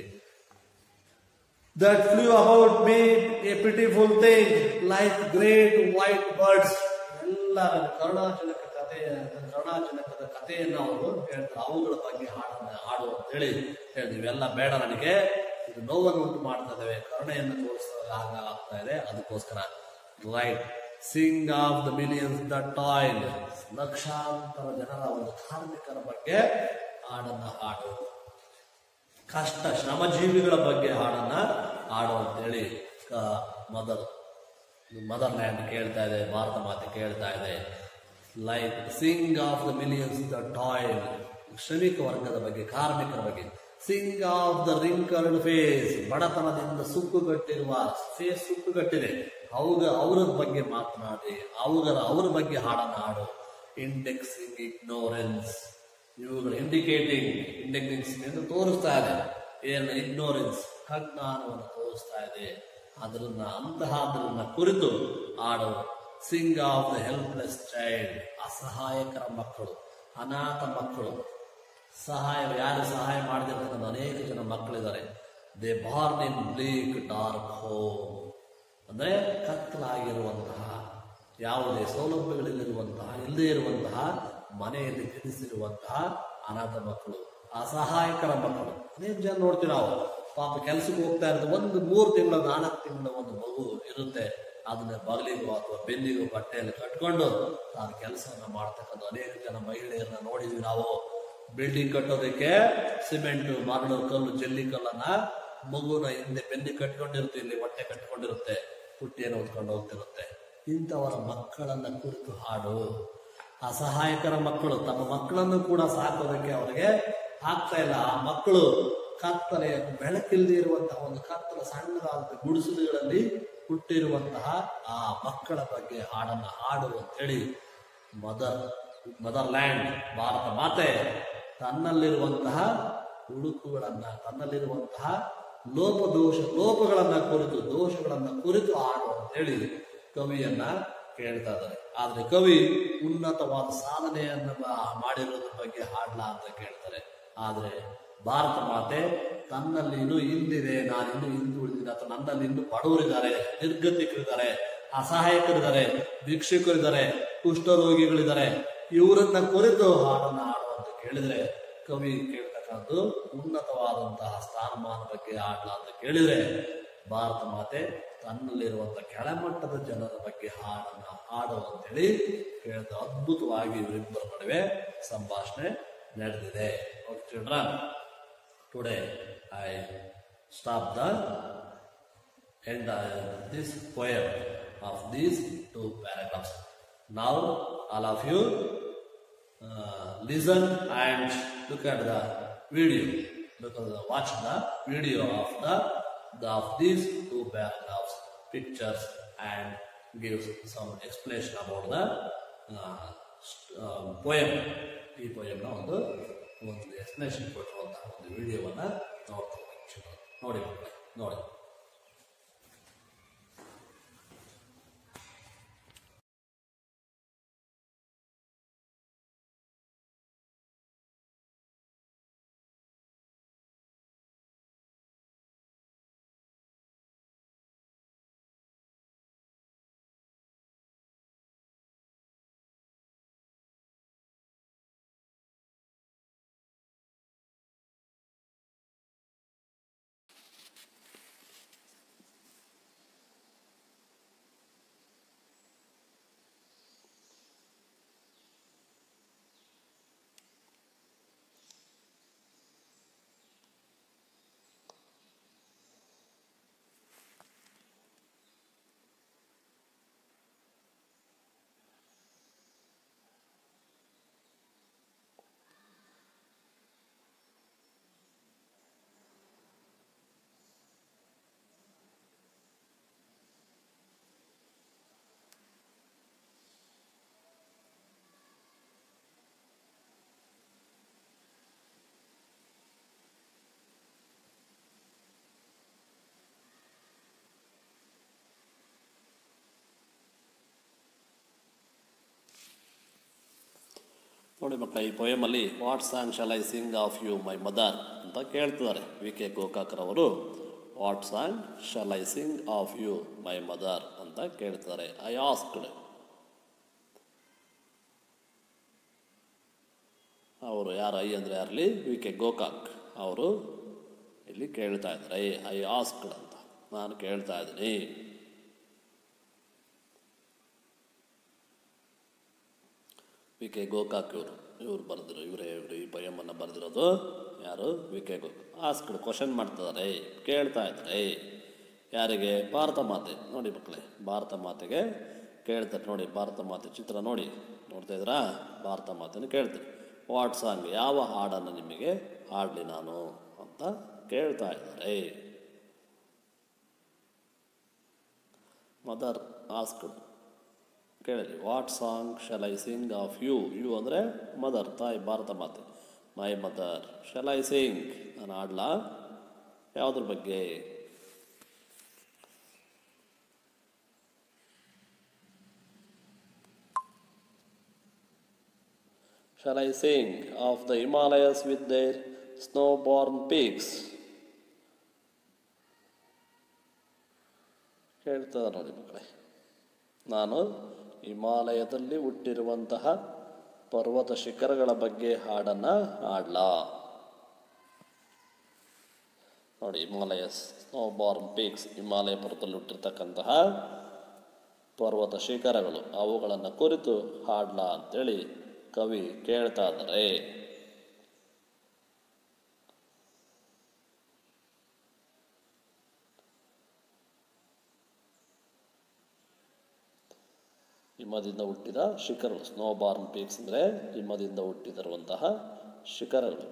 that flew about me a pitiful thing like great white birds ಎಲ್ಲ ಕರುಣಾಜನಕ ಕಥೆ ಕರುಣಾಜನಕದ ಕಥೆಯನ್ನು ಅವರು ಹೇಳ್ತಾರೆ ಅವುಗಳ ಬಗ್ಗೆ ಹಾಡನ್ನ ಹಾಡು ಅಂತ ಹೇಳಿ ಹೇಳಿದ್ವಿ ಇವೆಲ್ಲ ಬೇಡ ನನಗೆ ಇದು ನೋವನ್ನು ಉಂಟು ಮಾಡ್ತಾ ಇದ್ದಾವೆ ಕರುಣೆಯನ್ನು ತೋರಿಸಿದಾಗ ಆಗ ಆಗ್ತಾ ಇದೆ ಅದಕ್ಕೋಸ್ಕರ right sing of the millions the toil ಲಕ್ಷಾಂತರ ಜನರ ಒಂದು ಕಾರ್ಮಿಕರ ಬಗ್ಗೆ ಹಾಡನ್ನ ಹಾಡು ಕಷ್ಟ ಶ್ರಮಜೀವಿಗಳ ಬಗ್ಗೆ ಹಾಡನ್ನ ಹಾಡು ಅಂತೇಳಿ ಮದರ್ ಮದರ್ ಲ್ಯಾಂಡ್ ಕೇಳ್ತಾ ಇದೆ ಭಾರತ ಮಾತೆ ಕೇಳ್ತಾ ಇದೆ like sing of the millions the toil ಶ್ರಮಿಕ ವರ್ಗದ ಬಗ್ಗೆ ಕಾರ್ಮಿಕರ ಬಗ್ಗೆ sing of the wrinkled face ಬಡತನದಿಂದ ಸುಕ್ಕುಗಟ್ಟಿರುವ ಫೇಸ್ ಸುಕ್ಕುಗಟ್ಟಿದೆ ಅವುಗ ಅವರ ಬಗ್ಗೆ ಮಾತನಾಡಿ ಅವುಗಳ ಅವರ ಬಗ್ಗೆ ಹಾಡನ್ನ ಹಾಡು ಇಂಡೆಕ್ಸಿಂಗ್ ಇಗ್ನೋರೆನ್ಸ್ ಇವುಗಳು ಇಂಡಿಕೇಟಿಂಗ್ ಇಂಡಿಕೇಟಿಂಗ್ ತೋರಿಸ್ತಾ ಇದೆ ಏನು ಇಗ್ನೋರೆನ್ಸ್ ಅಜ್ಞಾನವನ್ನು ತೋರಿಸ್ತಾ ಇದೆ ಅದರನ್ನ ಅಂತಹ ಅದರನ್ನ ಕುರಿತು ಆಡು sing of the helpless child ಅಸಹಾಯಕರ ಮಕ್ಕಳು ಅನಾಥ ಮಕ್ಕಳು ಸಹಾಯ ಯಾರು ಸಹಾಯ ಮಾಡದಿರ್ತಕ್ಕಂಥ ಅನೇಕ ಜನ ಮಕ್ಕಳಿದ್ದಾರೆ they born in bleak dark home ಅಂದ್ರೆ ಕತ್ತಲಾಗಿರುವಂತಹ ಯಾವುದೇ ಸೌಲಭ್ಯಗಳಿಲ್ಲಿರುವಂತಹ ಇಲ್ಲದೇ ಇರುವಂತಹ ಮನೆಯಲ್ಲಿ ಜನಿಸಿರುವಂತಹ ಅನಾಥ ಮಕ್ಕಳು ಅಸಹಾಯಕರ ಮಕ್ಕಳು ಅನೇಕ ಜನ ನೋಡ್ತೀವಿ ನಾವು ಪಾಪ ಕೆಲಸಕ್ಕೆ ಹೋಗ್ತಾ ಇರೋದು ಒಂದು ಮೂರು ತಿಂಗಳ ನಾಲ್ಕು ತಿಂಗಳ ಒಂದು ಮಗು ಇರುತ್ತೆ ಅದನ್ನ ಬಗಲಿಗೋ ಅಥವಾ ಬೆನ್ನಿಗೋ ಬಟ್ಟೆಯಲ್ಲಿ ಕಟ್ಕೊಂಡು ತಾನು ಕೆಲಸವನ್ನ ಮಾಡ್ತಕ್ಕಂಥ ಅನೇಕ ಜನ ಮಹಿಳೆಯರನ್ನ ನೋಡಿದ್ವಿ ನಾವು ಬಿಲ್ಡಿಂಗ್ ಕಟ್ಟೋದಕ್ಕೆ ಸಿಮೆಂಟ್ ಮರಳು ಕಲ್ಲು ಜಲ್ಲಿ ಕಲ್ಲನ್ನ ಮಗುನ ಹಿಂದೆ ಬೆನ್ನಿ ಕಟ್ಕೊಂಡಿರುತ್ತೆ ಇಲ್ಲಿ ಹೊಟ್ಟೆ ಕಟ್ಕೊಂಡಿರುತ್ತೆ ಪುಟ್ಟಿಯನ್ನು ಹೊತ್ಕೊಂಡು ಹೋಗ್ತಿರುತ್ತೆ ಇಂಥವರ ಮಕ್ಕಳನ್ನ ಕುರಿತು ಹಾಡು ಅಸಹಾಯಕರ ಮಕ್ಕಳು ತಮ್ಮ ಮಕ್ಕಳನ್ನು ಕೂಡ ಸಾಕೋದಕ್ಕೆ ಅವರಿಗೆ ಆಗ್ತಾ ಇಲ್ಲ ಆ ಮಕ್ಕಳು ಕತ್ತಲೆ ಬೆಳಕಿಲ್ಲದೆ ಇರುವಂತಹ ಒಂದು ಕತ್ತಲ ಸಣ್ಣದಾದ ಗುಡಿಸಲುಗಳಲ್ಲಿ ಹುಟ್ಟಿರುವಂತಹ ಆ ಮಕ್ಕಳ ಬಗ್ಗೆ ಹಾಡನ್ನ ಹಾಡು ಅಂತೇಳಿ ಮದರ್ ಮದರ್ ಲ್ಯಾಂಡ್ ಭಾರತ ಮಾತೆ ತನ್ನಲ್ಲಿರುವಂತಹ ಹುಡುಕುಗಳನ್ನ ತನ್ನಲ್ಲಿರುವಂತಹ ಲೋಪ ದೋಷ ಲೋಪಗಳನ್ನ ಕುರಿತು ದೋಷಗಳನ್ನ ಕುರಿತು ಹಾಡು ಅಂತೇಳಿ ಕವಿಯನ್ನ ಕೇಳ್ತಾ ಇದ್ದಾರೆ ಆದ್ರೆ ಕವಿ ಉನ್ನತವಾದ ಸಾಧನೆಯನ್ನ ಮಾ- ಮಾಡಿರೋದ್ರ ಬಗ್ಗೆ ಹಾಡ್ಲಾ ಅಂತ ಕೇಳ್ತಾರೆ ಆದ್ರೆ ಭಾರತ ಮಾತೆ ತನ್ನಲ್ಲಿ ಇನ್ನೂ ಹಿಂದಿದೆ ನಾನು ಇನ್ನೂ ಹಿಂದೆ ಉಳಿದಿದ್ದೀನಿ ಅಥವಾ ನನ್ನಲ್ಲಿ ಇನ್ನೂ ಬಡವರಿದ್ದಾರೆ ನಿರ್ಗತಿಕರಿದ್ದಾರೆ ಅಸಹಾಯಕರಿದ್ದಾರೆ ಭಿಕ್ಷುಕರಿದ್ದಾರೆ ಕುಷ್ಠರೋಗಿಗಳಿದ್ದಾರೆ ಇವರನ್ನ ಕುರಿತು ಹಾಡನ್ನ ಹಾಡು ಅಂತ ಕೇಳಿದ್ರೆ ಕವಿ ಕೇಳ್ತಕ್ಕಂಥದ್ದು ಉನ್ನತವಾದಂತಹ ಸ್ಥಾನಮಾನ ಬಗ್ಗೆ ಹಾಡ್ಲಾ ಅಂತ ಕೇಳಿದ್ರೆ ಭಾರತ ಮಾತೆ ತನ್ನಲ್ಲಿರುವಂತಹ ಕೆಳಮಟ್ಟದ ಜನರ ಬಗ್ಗೆ ಹಾಡನ್ನ ಹಾಡು ಅಂತೇಳಿ ಹೇಳ್ದ ಅದ್ಭುತವಾಗಿ ಇವರಿಬ್ಬರ ನಡುವೆ ಸಂಭಾಷಣೆ ನಡೆದಿದೆ children today I stop the end uh, this poem of these two paragraphs. Now, all of you uh, listen and look at the video. Look at the, watch the video of the, the of these two paragraphs, pictures, and give some explanation about the uh, st- uh, poem. ಈ ಪೋಯಮ್ನ ಒಂದು ಒಂದು explanation ಕೊಟ್ಟಿರುವಂತಹ ಒಂದು ವಿಡಿಯೋವನ್ನ ನೋಡ್ತೀವಿ ನೋಡಿ ಮಕ್ಕಳೇ, ನೋಡಿ ನೋಡಿ ಮಕ್ಕಳ ಈ ಪೊಯಮಲ್ಲಿ what song shall I sing of you my mother ಅಂತ ಕೇಳ್ತಿದ್ದಾರೆ ವಿ ಕೆ ಗೋಕಾಕ್ರವರು what song shall I sing of you my mother ಅಂತ ಕೇಳ್ತಾರೆ ಐ ಆಸ್ಕ್ಡ್ ಅವರು ಯಾರು ಐ ಅಂದರೆ ಯಾರಲ್ಲಿ ವಿ ಕೆ ಗೋಕಾಕ್ ಅವರು ಇಲ್ಲಿ ಕೇಳ್ತಾ ಇದ್ದಾರೆ ಐ ಐ ಆಸ್ಕ್ಡ್ ಅಂತ ನಾನು ಕೇಳ್ತಾ ಇದ್ದೀನಿ ವಿ ಕೆ ಗೋಕಾಕ್ ಇವರು ಇವ್ರು ಬರೆದಿರೋ ಇವರೇ ಇವರು ಈ ಪಯಮನ್ನು ಬರೆದಿರೋದು ಯಾರು ವಿ ಕೆ ಗೋಕಾಕ್ ಆಸ್ಕ್ಡ್ ಕ್ವಶನ್ ಮಾಡ್ತಿದ್ದಾರೆ ಕೇಳ್ತಾ ಇದ್ದಾರೆ ಯಾರಿಗೆ ಭಾರತ ಮಾತೆ ನೋಡಿ ಮಕ್ಕಳೇ ಭಾರತ ಮಾತೆಗೆ ಕೇಳ್ತಾರೆ ನೋಡಿ ಭಾರತ ಮಾತೆ ಚಿತ್ರ ನೋಡಿ ನೋಡ್ತಾ ಇದ್ದೀರಾ ಭಾರತ ಮಾತೆನ ಕೇಳ್ತಾರೆ ವಾಟ್ ಸಾಂಗ್ ಯಾವ ಹಾಡನ್ನು ನಿಮಗೆ ಹಾಡಲಿ ನಾನು ಅಂತ ಕೇಳ್ತಾ ಇದ್ದಾರೆ ಮದರ್ ಆಸ್ಕ್ಡ್ ಕೇಳಿರಿ what song shall I sing of you you ಅಂದರೆ ಮದರ್ ತಾಯಿ ಭಾರತ ಮಾತೆ my mother shall I sing ನಾನು ಹಾಡ್ಲಾ ಯಾವುದ್ರ ಬಗ್ಗೆ Shall I sing of the Himalayas with their snow-born peaks? ಹೇಳ್ತದ ನೋಡಿ ಮಕ್ಕಳೇ ನಾನು ಹಿಮಾಲಯದಲ್ಲಿ ಹುಟ್ಟಿರುವಂತಹ ಪರ್ವತ ಶಿಖರಗಳ ಬಗ್ಗೆ ಹಾಡನ್ನು ಹಾಡ್ಲಾ ನೋಡಿ Himalayas snow born peaks Himalaya ಪರ್ವತದಲ್ಲಿ ಹುಟ್ಟಿರ್ತಕ್ಕಂತಹ ಪರ್ವತ ಶಿಖರಗಳು ಅವುಗಳನ್ನು ಕುರಿತು ಹಾಡ್ಲಾ ಅಂತೇಳಿ ಕವಿ ಕೇಳ್ತಾ ಇದ್ದಾರೆ ಹಿಮದಿಂದ ಹುಟ್ಟಿದ ಶಿಖರಗಳು ಸ್ನೋ ಬಾರ್ನ್ ಪೀಕ್ಸ್ ಅಂದರೆ ಹಿಮದಿಂದ ಹುಟ್ಟಿದಿರುವಂತಹ ಶಿಖರಗಳು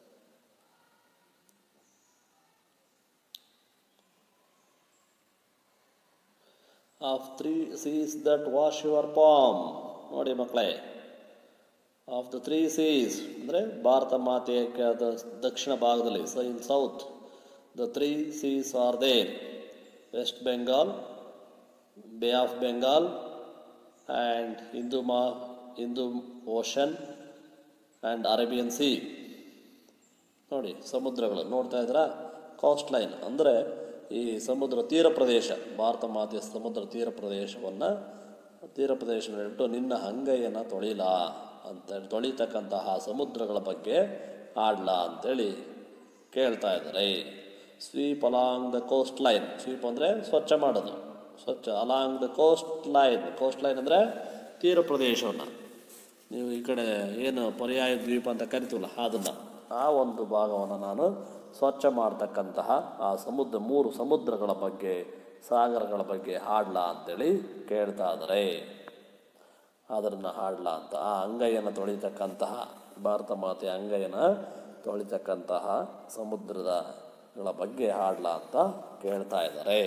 of three seas that wash your palm ನೋಡಿ ಮಕ್ಕಳೇ ಆಫ್ ದ ತ್ರೀ ಸೀಸ್ ಅಂದರೆ ಭಾರತ ಮಾತೆಯ ಕೆಳದ ದಕ್ಷಿಣ ಭಾಗದಲ್ಲಿ so in south the three seas are there West Bengal Bay of Bengal and Hindu ಮಾ Hindu Ocean and Arabian Sea ನೋಡಿ ಸಮುದ್ರಗಳು ನೋಡ್ತಾ ಇದ್ದೀರಾ ಕಾಸ್ಟ್ ಲೈನ್ ಅಂದರೆ ಈ ಸಮುದ್ರ ತೀರ ಪ್ರದೇಶ ಭಾರತ ಮಾತೆಯ ಸಮುದ್ರ ತೀರ ಪ್ರದೇಶವನ್ನು ತೀರ ಪ್ರದೇಶವನ್ನು ಹೇಳ್ಬಿಟ್ಟು ನಿನ್ನ ಹಂಗೈಯನ್ನು ತೊಳಿಲ ಅಂತೇಳಿ ತೊಳಿತಕ್ಕಂತಹ ಸಮುದ್ರಗಳ ಬಗ್ಗೆ ಆಡ್ಲಾ ಅಂತೇಳಿ ಕೇಳ್ತಾ ಇದ್ದಾರೆ sweep along the coastline sweep ಅಂದರೆ ಸ್ವಚ್ಛ ಮಾಡೋದು ಸ್ವಚ್ಛ along the coastline coastline ಅಂದರೆ ತೀರ ಪ್ರದೇಶವನ್ನು ನೀವು ಈ ಕಡೆ ಏನು ಪರ್ಯಾಯ ದ್ವೀಪ ಅಂತ ಕರಿತೀವಲ್ಲ ಅದನ್ನು ಆ ಒಂದು ಭಾಗವನ್ನು ನಾನು ಸ್ವಚ್ಛ ಮಾಡ್ತಕ್ಕಂತಹ ಆ ಸಮುದ್ರ ಮೂರು ಸಮುದ್ರಗಳ ಬಗ್ಗೆ ಸಾಗರಗಳ ಬಗ್ಗೆ ಹಾಡ್ಲಾ ಅಂತೇಳಿ ಕೇಳ್ತಾ ಇದ್ದಾರೆ ಅದನ್ನು ಹಾಡ್ಲಾ ಅಂತ ಆ ಅಂಗೈಯನ್ನು ತೊಳಿತಕ್ಕಂತಹ ಭಾರತ ಮಾತೆಯ ಅಂಗೈಯನ್ನು ತೊಳಿತಕ್ಕಂತಹ ಸಮುದ್ರದಗಳ ಬಗ್ಗೆ ಹಾಡ್ಲಾ ಅಂತ ಕೇಳ್ತಾ ಇದ್ದಾರೆ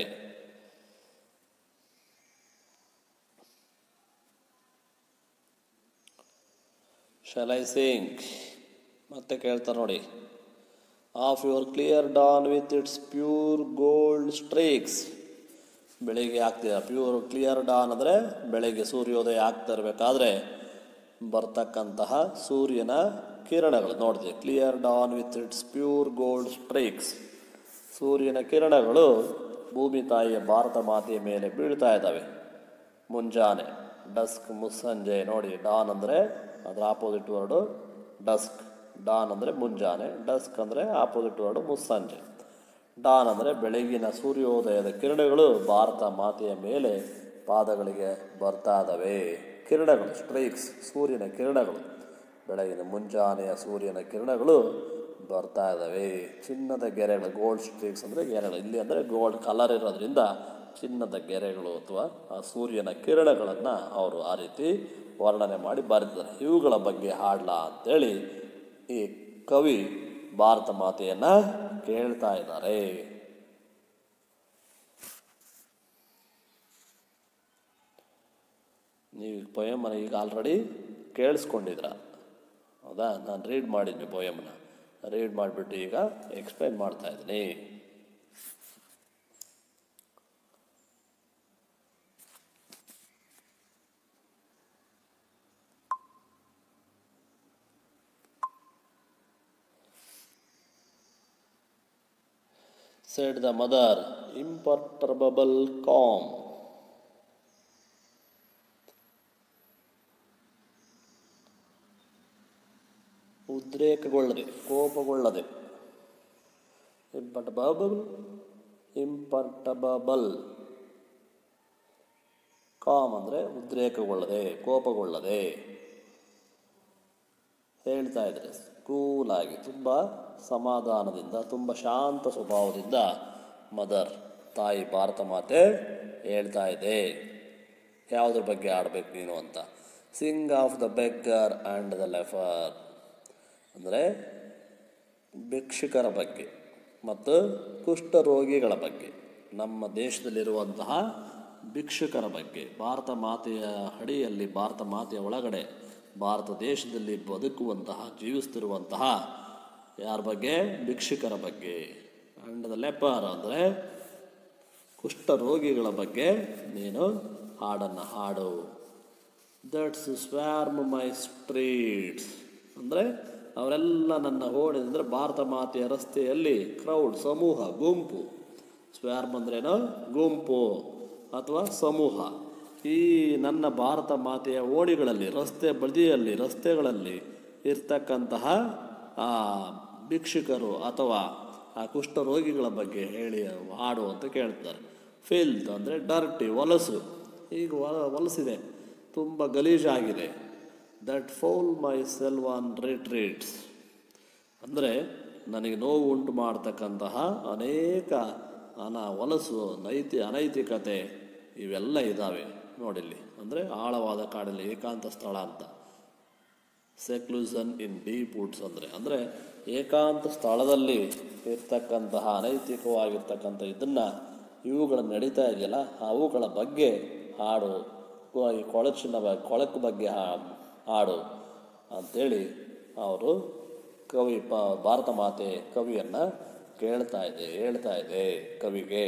ಶಲ್ ಐ ಸಿಂಗ್ ಮತ್ತೆ ಕೇಳ್ತಾರೆ ನೋಡಿ of your clear dawn with its pure gold streaks ಬೆಳಿಗ್ಗೆ ಆಗ್ತಿದೆ ಪ್ಯೂರ್ ಕ್ಲಿಯರ್ ಡಾನ್ ಅಂದರೆ ಬೆಳಗ್ಗೆ ಸೂರ್ಯೋದಯ ಆಗ್ತಾ ಇರಬೇಕಾದ್ರೆ ಬರ್ತಕ್ಕಂತಹ ಸೂರ್ಯನ ಕಿರಣಗಳು ನೋಡ್ತೀವಿ clear dawn with its pure gold streaks ಸೂರ್ಯನ ಕಿರಣಗಳು ಭೂಮಿ ತಾಯಿಯ ಭಾರತ ಮಾತೆಯ ಮೇಲೆ ಬೀಳ್ತಾ ಇದ್ದಾವೆ ಮುಂಜಾನೆ ಡಸ್ಕ್ ಮುಸ್ಸಂಜೆ ನೋಡಿ ಡಾನ್ ಅಂದರೆ ಅದರ ಆಪೋಸಿಟ್ ವರ್ಡು ಡಸ್ಕ್ ಡಾನ್ ಅಂದರೆ ಮುಂಜಾನೆ ಡಸ್ಕ್ ಅಂದರೆ ಆಪೋಸಿಟ್ ವರ್ಡು ಮುಸ್ಸಂಜೆ ಡಾನ್ ಅಂದರೆ ಬೆಳಗಿನ ಸೂರ್ಯೋದಯದ ಕಿರಣಗಳು ಭಾರತ ಮಾತೆಯ ಮೇಲೆ ಪಾದಗಳಿಗೆ ಬರ್ತಾ ಇದ್ದಾವೆ ಕಿರಣಗಳು ಸ್ಟ್ರೈಕ್ಸ್ ಸೂರ್ಯನ ಕಿರಣಗಳು ಬೆಳಗಿನ ಮುಂಜಾನೆಯ ಸೂರ್ಯನ ಕಿರಣಗಳು ಬರ್ತಾ ಇದ್ದಾವೆ ಚಿನ್ನದ ಗೆರೆಗಳು ಗೋಲ್ಡ್ ಸ್ಟ್ರೀಕ್ಸ್ ಅಂದರೆ ಗೆರೆಗಳು ಇಲ್ಲಿ ಅಂದರೆ ಗೋಲ್ಡ್ ಕಲರ್ ಇರೋದ್ರಿಂದ ಚಿನ್ನದ ಗೆರೆಗಳು ಅಥವಾ ಆ ಸೂರ್ಯನ ಕಿರಣಗಳನ್ನು ಅವರು ಆ ರೀತಿ ವರ್ಣನೆ ಮಾಡಿ ಬರೆದಿದ್ದಾರೆ ಇವುಗಳ ಬಗ್ಗೆ ಹಾಡ್ಲಾ ಅಂತೇಳಿ ಈ ಕವಿ ಭಾರತ ಮಾತೆಯನ್ನು ಕೇಳ್ತಾ ಇದ್ದಾರೆ ನೀವು ಪೊಯಮನ ಈಗ ಆಲ್ರೆಡಿ ಕೇಳಿಸ್ಕೊಂಡಿದ್ರ ಹೌದಾ ನಾನು ರೀಡ್ ಮಾಡಿದ್ನಿ ಪೊಯಮನ ರೀಡ್ ಮಾಡಿಬಿಟ್ಟು ಈಗ ಎಕ್ಸ್ಪ್ಲೈನ್ ಮಾಡ್ತಾ ಇದ್ದೀನಿ said the mother, imperturbable calm. ಉದ್ರೇಕಗೊಳ್ಳದೆ ಕೋಪಗೊಳ್ಳದೆ ಇಂಪರ್ಟಬಲ್ ಇಂಪರ್ಟಬಲ್ ಕಾಮ್ ಅಂದರೆ ಉದ್ರೇಕಗೊಳ್ಳದೆ ಕೋಪಗೊಳ್ಳದೆ ಹೇಳ್ತಾ ಇದ್ದಾರೆ ಕೂಲಾಗಿ ತುಂಬ ಸಮಾಧಾನದಿಂದ ತುಂಬ ಶಾಂತ ಸ್ವಭಾವದಿಂದ ಮದರ್ ತಾಯಿ ಭಾರತ ಮಾತೆ ಹೇಳ್ತಾ ಇದೆ ಯಾವುದ್ರ ಬಗ್ಗೆ ಆಡಬೇಕು ನೀನು ಅಂತ sing of the beggar and the leper ಅಂದರೆ ಭಿಕ್ಷುಕರ ಬಗ್ಗೆ ಮತ್ತು ಕುಷ್ಠರೋಗಿಗಳ ಬಗ್ಗೆ ನಮ್ಮ ದೇಶದಲ್ಲಿರುವಂತಹ ಭಿಕ್ಷುಕರ ಬಗ್ಗೆ ಭಾರತ ಮಾತೆಯ ಅಡಿಯಲ್ಲಿ ಭಾರತ ಮಾತೆಯ ಒಳಗಡೆ ಭಾರತ ದೇಶದಲ್ಲಿ ಬದುಕುವಂತಹ ಜೀವಿಸ್ತಿರುವಂತಹ ಯಾರ ಬಗ್ಗೆ ಭಿಕ್ಷುಕರ ಬಗ್ಗೆ ಆ್ಯಂಡ್ ದ ಲೆಪರ್ ಅಂದರೆ ಕುಷ್ಠರೋಗಿಗಳ ಬಗ್ಗೆ ನೀನು ಹಾಡನ್ನು ಹಾಡು ದಟ್ಸ್ ಸ್ವ್ಯಾರ್ಮ್ ಮೈ ಸ್ಟ್ರೀಟ್ಸ್ ಅಂದರೆ ಅವರೆಲ್ಲ ನನ್ನ ಓಡಿದ್ರೆ ಭಾರತ ಮಾತೆಯ ರಸ್ತೆಯಲ್ಲಿ ಕ್ರೌಡ್ ಸಮೂಹ ಗುಂಪು ಸ್ವ್ಯಾರ್ಮ್ ಅಂದ್ರೇನು ಗುಂಪು ಅಥವಾ ಸಮೂಹ ಈ ನನ್ನ ಭಾರತ ಮಾತೆಯ ಓಣಿಗಳಲ್ಲಿ ರಸ್ತೆ ಬದಿಯಲ್ಲಿ ರಸ್ತೆಗಳಲ್ಲಿ ಇರ್ತಕ್ಕಂತಹ ಆ ಭಿಕ್ಷುಕರು ಅಥವಾ ಆ ಕುಷ್ಠರೋಗಿಗಳ ಬಗ್ಗೆ ಹೇಳಿ ಹಾಡು ಅಂತ ಕೇಳ್ತಾರೆ ಫಿಲ್ತ್ ಅಂದರೆ ಡರ್ಟಿ ಹೊಲಸು ಈಗ ಹೊಲ- ಹೊಲಸಿದೆ ತುಂಬ ಗಲೀಜಾಗಿದೆ that foul my self on retreats ಅಂದರೆ ನನಗೆ ನೋವು ಉಂಟು ಮಾಡ್ತಕ್ಕಂತಹ ಅನೇಕ ಅನ ಹೊಲಸು ನೈತಿ ಅನೈತಿಕತೆ ಇವೆಲ್ಲ ಇದ್ದಾವೆ ನೋಡಿಲ್ಲಿ ಅಂದರೆ ಆಳವಾದ ಕಾಡಲ್ಲಿ ಏಕಾಂತ ಸ್ಥಳ ಅಂತ ಸೆಕ್ಲೂಸನ್ ಇನ್ ಡೀಪ್ ವುಡ್ಸ್ ಅಂದರೆ ಅಂದರೆ ಏಕಾಂತ ಸ್ಥಳದಲ್ಲಿ ಇರ್ತಕ್ಕಂತಹ ಅನೈತಿಕವಾಗಿರ್ತಕ್ಕಂಥ ಇದನ್ನು ಇವುಗಳು ನಡೀತಾ ಇದೆಯಲ್ಲ ಅವುಗಳ ಬಗ್ಗೆ ಹಾಡು ಕೊ- ಈ ಕೊಳಚಿನ ಬ ಕೊಳಕು ಬಗ್ಗೆ ಹಾ- ಹಾಡು ಅಂಥೇಳಿ ಅವರು ಕವಿ ಪ ಭಾರತ ಮಾತೆ ಕವಿಯನ್ನು ಕೇಳ್ತಾ ಇದೆ ಹೇಳ್ತಾ ಇದೆ ಕವಿಗೆ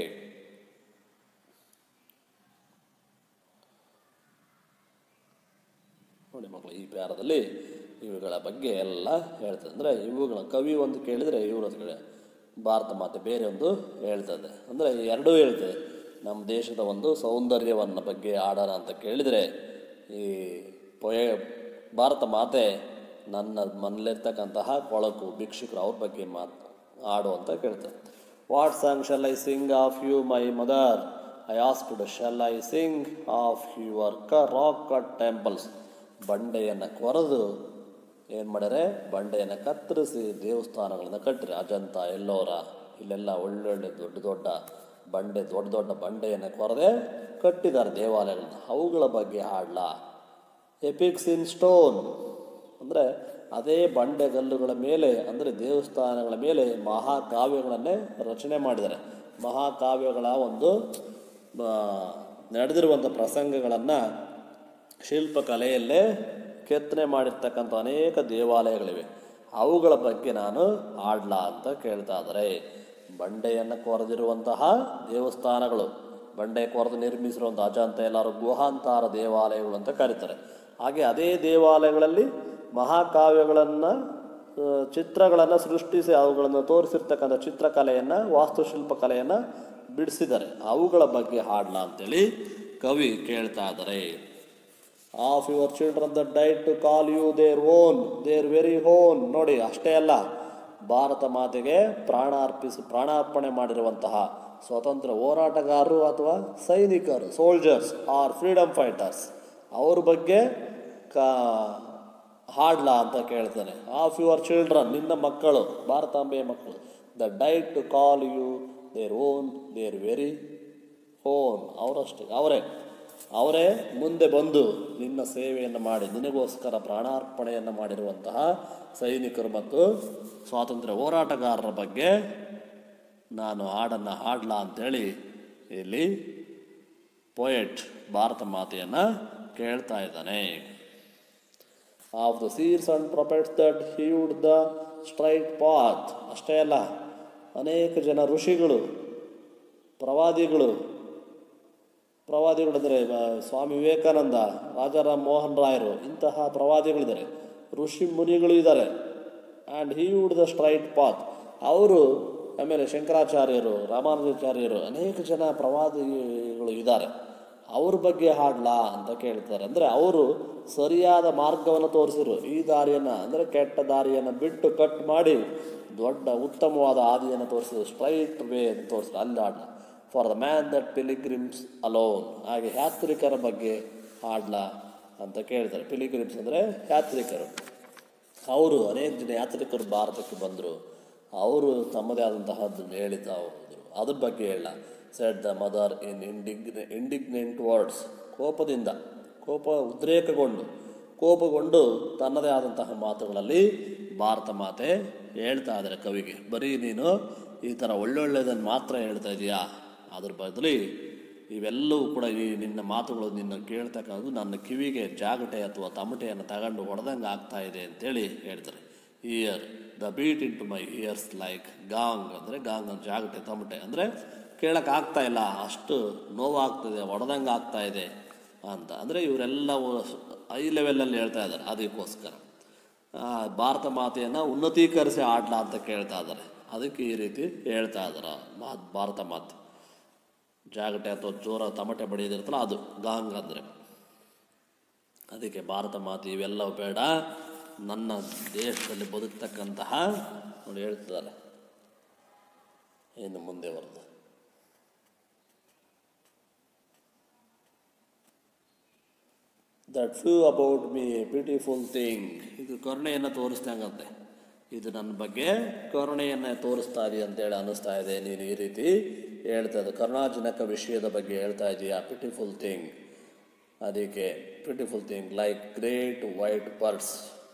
ನೋಡಿ ಮಕ್ಕಳು ಈ ಪ್ಯಾರದಲ್ಲಿ ಇವುಗಳ ಬಗ್ಗೆ ಎಲ್ಲ ಹೇಳ್ತದೆ ಅಂದರೆ ಇವುಗಳ ಕವಿ ಒಂದು ಕೇಳಿದರೆ ಇವರು ಒಂದು ಕೇಳಿ ಭಾರತ ಮಾತೆ ಬೇರೆ ಒಂದು ಹೇಳ್ತದೆ ಅಂದರೆ ಎರಡೂ ಹೇಳ್ತದೆ ನಮ್ಮ ದೇಶದ ಒಂದು ಸೌಂದರ್ಯವನ್ನು ಬಗ್ಗೆ ಆಡೋಣ ಅಂತ ಕೇಳಿದರೆ ಈ ಪೊಯ ಭಾರತ ಮಾತೆ ನನ್ನ ಮನೇಲಿರ್ತಕ್ಕಂತಹ ಕೊಳಕು ಭಿಕ್ಷುಕರು ಅವ್ರ ಬಗ್ಗೆ ಮಾತು ಆಡು ಅಂತ ಕೇಳ್ತಾರೆ what song shall I sing of you my mother I asked shall I sing of your ಕ ರಾಕ್ ಕಟ್ ಟೆಂಪಲ್ಸ್ ಬಂಡೆಯನ್ನು ಕೊರೆದು ಏನು ಮಾಡ್ಯಾರೆ ಬಂಡೆಯನ್ನು ಕತ್ತರಿಸಿ ದೇವಸ್ಥಾನಗಳನ್ನು ಕಟ್ಟಿರಿ ಅಜಂತ ಎಲ್ಲೋರ ಇಲ್ಲೆಲ್ಲ ಒಳ್ಳೊಳ್ಳೆ ದೊಡ್ಡ ದೊಡ್ಡ ಬಂಡೆ ದೊಡ್ಡ ದೊಡ್ಡ ಬಂಡೆಯನ್ನು ಕೊರದೆ ಕಟ್ಟಿದ್ದಾರೆ ದೇವಾಲಯಗಳನ್ನ ಅವುಗಳ ಬಗ್ಗೆ ಹಾಡ್ಲಾ ಎಪಿಕ್ಸ್ ಇನ್ ಸ್ಟೋನ್ ಅಂದರೆ ಅದೇ ಬಂಡೆಗಲ್ಲುಗಳ ಮೇಲೆ ಅಂದರೆ ದೇವಸ್ಥಾನಗಳ ಮೇಲೆ ಮಹಾಕಾವ್ಯಗಳನ್ನೇ ರಚನೆ ಮಾಡಿದ್ದಾರೆ ಮಹಾಕಾವ್ಯಗಳ ಒಂದು ಆ, ನಡೆದಿರುವಂಥ ಪ್ರಸಂಗಗಳನ್ನು ಶಿಲ್ಪಕಲೆಯಲ್ಲೇ ಕೆತ್ತನೆ ಮಾಡಿರ್ತಕ್ಕಂಥ ಅನೇಕ ದೇವಾಲಯಗಳಿವೆ ಅವುಗಳ ಬಗ್ಗೆ ನಾನು ಹಾಡ್ಲಾ ಅಂತ ಕೇಳ್ತಾ ಇದ್ದಾರೆ ಬಂಡೆಯನ್ನು ಕೊರೆದಿರುವಂತಹ ದೇವಸ್ಥಾನಗಳು ಬಂಡೆ ಕೊರೆದು ನಿರ್ಮಿಸಿರುವಂಥ ಅಜಂತ ಎಲ್ಲರೂ ಗುಹಾಂತಾರ ದೇವಾಲಯಗಳು ಅಂತ ಕರೀತಾರೆ ಹಾಗೆ ಅದೇ ದೇವಾಲಯಗಳಲ್ಲಿ ಮಹಾಕಾವ್ಯಗಳನ್ನು ಚಿತ್ರಗಳನ್ನು ಸೃಷ್ಟಿಸಿ ಅವುಗಳನ್ನು ತೋರಿಸಿರ್ತಕ್ಕಂಥ ಚಿತ್ರಕಲೆಯನ್ನು ವಾಸ್ತುಶಿಲ್ಪ ಕಲೆಯನ್ನು ಬಿಡಿಸಿದ್ದಾರೆ ಅವುಗಳ ಬಗ್ಗೆ ಹಾಡ್ಲಾ ಅಂತೇಳಿ ಕವಿ ಕೇಳ್ತಾ ಇದ್ದಾರೆ of your children the died to call you their own their very own ನೋಡಿ ಅಷ್ಟೇ ಅಲ್ಲ ಭಾರತ ಮಾತೆಗೆ ಪ್ರಾಣ ಅರ್ಪಿಸಿ ಪ್ರಾಣಾರ್ಪಣೆ ಮಾಡಿರುವಂತಹ ಸ್ವತಂತ್ರ ಹೋರಾಟಗಾರರು ಅಥವಾ ಸೈನಿಕರು ಸೋಲ್ಜರ್ಸ್ ಆರ್ ಫ್ರೀಡಮ್ ಫೈಟರ್ಸ್ ಅವ್ರ ಬಗ್ಗೆ ಕಾ ಹಾಡ್ಲಾ ಅಂತ ಕೇಳ್ತಾನೆ ಆಫ್ ಯುವರ್ ಚಿಲ್ಡ್ರನ್ ನಿನ್ನ ಮಕ್ಕಳು ಭಾರತಾಂಬೆಯ ಮಕ್ಕಳು the died to call you their own their very own ಅವರಷ್ಟೇ ಅವರೇ ಅವರೇ ಮುಂದೆ ಬಂದು ನಿನ್ನ ಸೇವೆಯನ್ನು ಮಾಡಿ ನಿನಗೋಸ್ಕರ ಪ್ರಾಣಾರ್ಪಣೆಯನ್ನು ಮಾಡಿರುವಂತಹ ಸೈನಿಕರು ಮತ್ತು ಸ್ವಾತಂತ್ರ್ಯ ಹೋರಾಟಗಾರರ ಬಗ್ಗೆ ನಾನು ಹಾಡನ್ನು ಹಾಡ್ಲಾ ಅಂಥೇಳಿ ಇಲ್ಲಿ ಪೊಯೆಟ್ ಭಾರತ ಮಾತೆಯನ್ನು ಕೇಳ್ತಾ ಇದ್ದಾನೆ of the seers and prophets that hewed the straight path ಅಷ್ಟೇ ಅಲ್ಲ ಅನೇಕ ಜನ ಋಷಿಗಳು ಪ್ರವಾದಿಗಳು ಪ್ರವಾದಿಗಳಿದ್ದಾರೆ ಬ- ಸ್ವಾಮಿ ವಿವೇಕಾನಂದ ರಾಜಾರಾಮ್ ಮೋಹನ್ ರಾಯರು ಇಂತಹ ಪ್ರವಾದಿಗಳಿದ್ದಾರೆ ಋಷಿ ಮುನಿಗಳು ಇದ್ದಾರೆ and hewed the straight path ಅವರು ಆಮೇಲೆ ಶಂಕರಾಚಾರ್ಯರು ರಾಮಾನುಜಾಚಾರ್ಯರು ಅನೇಕ ಜನ ಪ್ರವಾದಿಗಳು ಇದ್ದಾರೆ ಅವ್ರ ಬಗ್ಗೆ ಹಾಡ್ಲಾ ಅಂತ ಕೇಳ್ತಾರೆ ಅಂದರೆ ಅವರು ಸರಿಯಾದ ಮಾರ್ಗವನ್ನು ತೋರಿಸಿರು ಈ ದಾರಿಯನ್ನು ಅಂದರೆ ಕೆಟ್ಟ ದಾರಿಯನ್ನು ಬಿಟ್ಟು ಕಟ್ ಮಾಡಿ ದೊಡ್ಡ ಉತ್ತಮವಾದ ಹಾದಿಯನ್ನು ತೋರಿಸಿದ್ರು ಸ್ಟ್ರೈಟ್ ವೇ ಅಂತ ತೋರಿಸಿದ್ರು ಅಲ್ಲಿ ಹಾಡ್ಲ for the man that pilgrims alone ಹಾಗೆ ಯಾತ್ರಿಕರ ಬಗ್ಗೆ ಹಾಡ್ಲಾ ಅಂತ ಕೇಳ್ತಾರೆ ಪಿಲಿಗ್ರಿಮ್ಸ್ ಅಂದರೆ ಯಾತ್ರಿಕರು ಅವರು ಅನೇಕ ಜನ ಯಾತ್ರಿಕರು ಭಾರತಕ್ಕೆ ಬಂದರು ಅವರು ತಮ್ಮದೇ ಆದಂತಹದ್ದನ್ನು ಹೇಳಿತಾ ಹೋದರು ಅದ್ರ ಬಗ್ಗೆ ಹೇಳ ಸೆಟ್ ದ ಮದರ್ ಇನ್ ಇಂಡಿಗ್ನೆ ಇಂಡಿಗ್ನೆಂಟ್ ವರ್ಡ್ಸ್ ಕೋಪದಿಂದ ಕೋಪ ಉದ್ರೇಕಗೊಂಡು ಕೋಪಗೊಂಡು ತನ್ನದೇ ಆದಂತಹ ಮಾತುಗಳಲ್ಲಿ ಭಾರತ ಮಾತೆ ಹೇಳ್ತಾ ಇದ್ದಾರೆ ಕವಿಗೆ ಬರೀ ನೀನು ಈ ಥರ ಒಳ್ಳೊಳ್ಳೆಯದನ್ನು ಮಾತ್ರ ಹೇಳ್ತಾ ಇದೀಯಾ ಅದ್ರ ಬದಲಿ ಇವೆಲ್ಲವೂ ಕೂಡ ಈ ನಿನ್ನ ಮಾತುಗಳು ನಿನ್ನ ಕೇಳ್ತಕ್ಕಂಥದ್ದು ನನ್ನ ಕಿವಿಗೆ ಜಾಗಟೆ ಅಥವಾ ತಮಟೆಯನ್ನು ತಗೊಂಡು ಹೊಡೆದಂಗೆ ಆಗ್ತಾ ಇದೆ ಅಂತೇಳಿ ಹೇಳ್ತಾರೆ ear the beat into my ears like gong ಅಂದರೆ ಗಾಂಗ್ ಅಂದ್ರೆ ಜಾಗಟೆ ತಮಟೆ ಅಂದರೆ ಕೇಳಕ್ಕೆ ಆಗ್ತಾ ಇಲ್ಲ ಅಷ್ಟು ನೋವಾಗ್ತದೆ ಹೊಡೆದಂಗೆ ಆಗ್ತಾ ಇದೆ ಅಂತ ಅಂದರೆ ಇವರೆಲ್ಲ ಹೈ ಲೆವೆಲಲ್ಲಿ ಹೇಳ್ತಾ ಇದ್ದಾರೆ ಅದಕ್ಕೋಸ್ಕರ ಆ, ಭಾರತ ಮಾತೆಯನ್ನು ಉನ್ನತೀಕರಿಸಿ ಆಡ್ಲಾ ಅಂತ ಕೇಳ್ತಾ ಇದ್ದಾರೆ ಅದಕ್ಕೆ ಈ ರೀತಿ ಹೇಳ್ತಾ ಇದ್ದಾರೆ ಮಾತು ಭಾರತ ಮಾತೆ ಜಾಗಟೆ ಅಥವಾ ಜೋರ ತಮಟೆ ಬಡಿಯೋದಿರ್ತಲ್ಲ ಅದು ಗಾಂಗ್ ಅಂದರೆ ಅದಕ್ಕೆ ಭಾರತ ಮಾತೆ ಇವೆಲ್ಲವೂ ಬೇಡ ನನ್ನ ದೇಶದಲ್ಲಿ ಬದುಕ್ತಕ್ಕಂತಹ ನೋಡಿ ಹೇಳ್ತಿದ್ದಾರೆ ಇನ್ನು ಮುಂದೆ ಬರ್ತದೆ that few about me beautiful thing ಇದು ಕರುಣೆಯನ್ನು ತೋರಿಸ್ದಂಗಂತೆ ಇದು ನನ್ನ ಬಗ್ಗೆ ಕರುಣೆಯನ್ನು ತೋರಿಸ್ತಾ ಇದೆಯಾ ಅಂತೇಳಿ ಅನ್ನಿಸ್ತಾ ಇದೆ ನೀನು ಈ ರೀತಿ ಹೇಳ್ತಾ ಇದ್ದ ಕರುಣಾಜನಕ ವಿಷಯದ ಬಗ್ಗೆ ಹೇಳ್ತಾ ಇದೀಯಾ ಬ್ಯೂಟಿಫುಲ್ ಥಿಂಗ್ ಅದಕ್ಕೆ beautiful thing like great white birds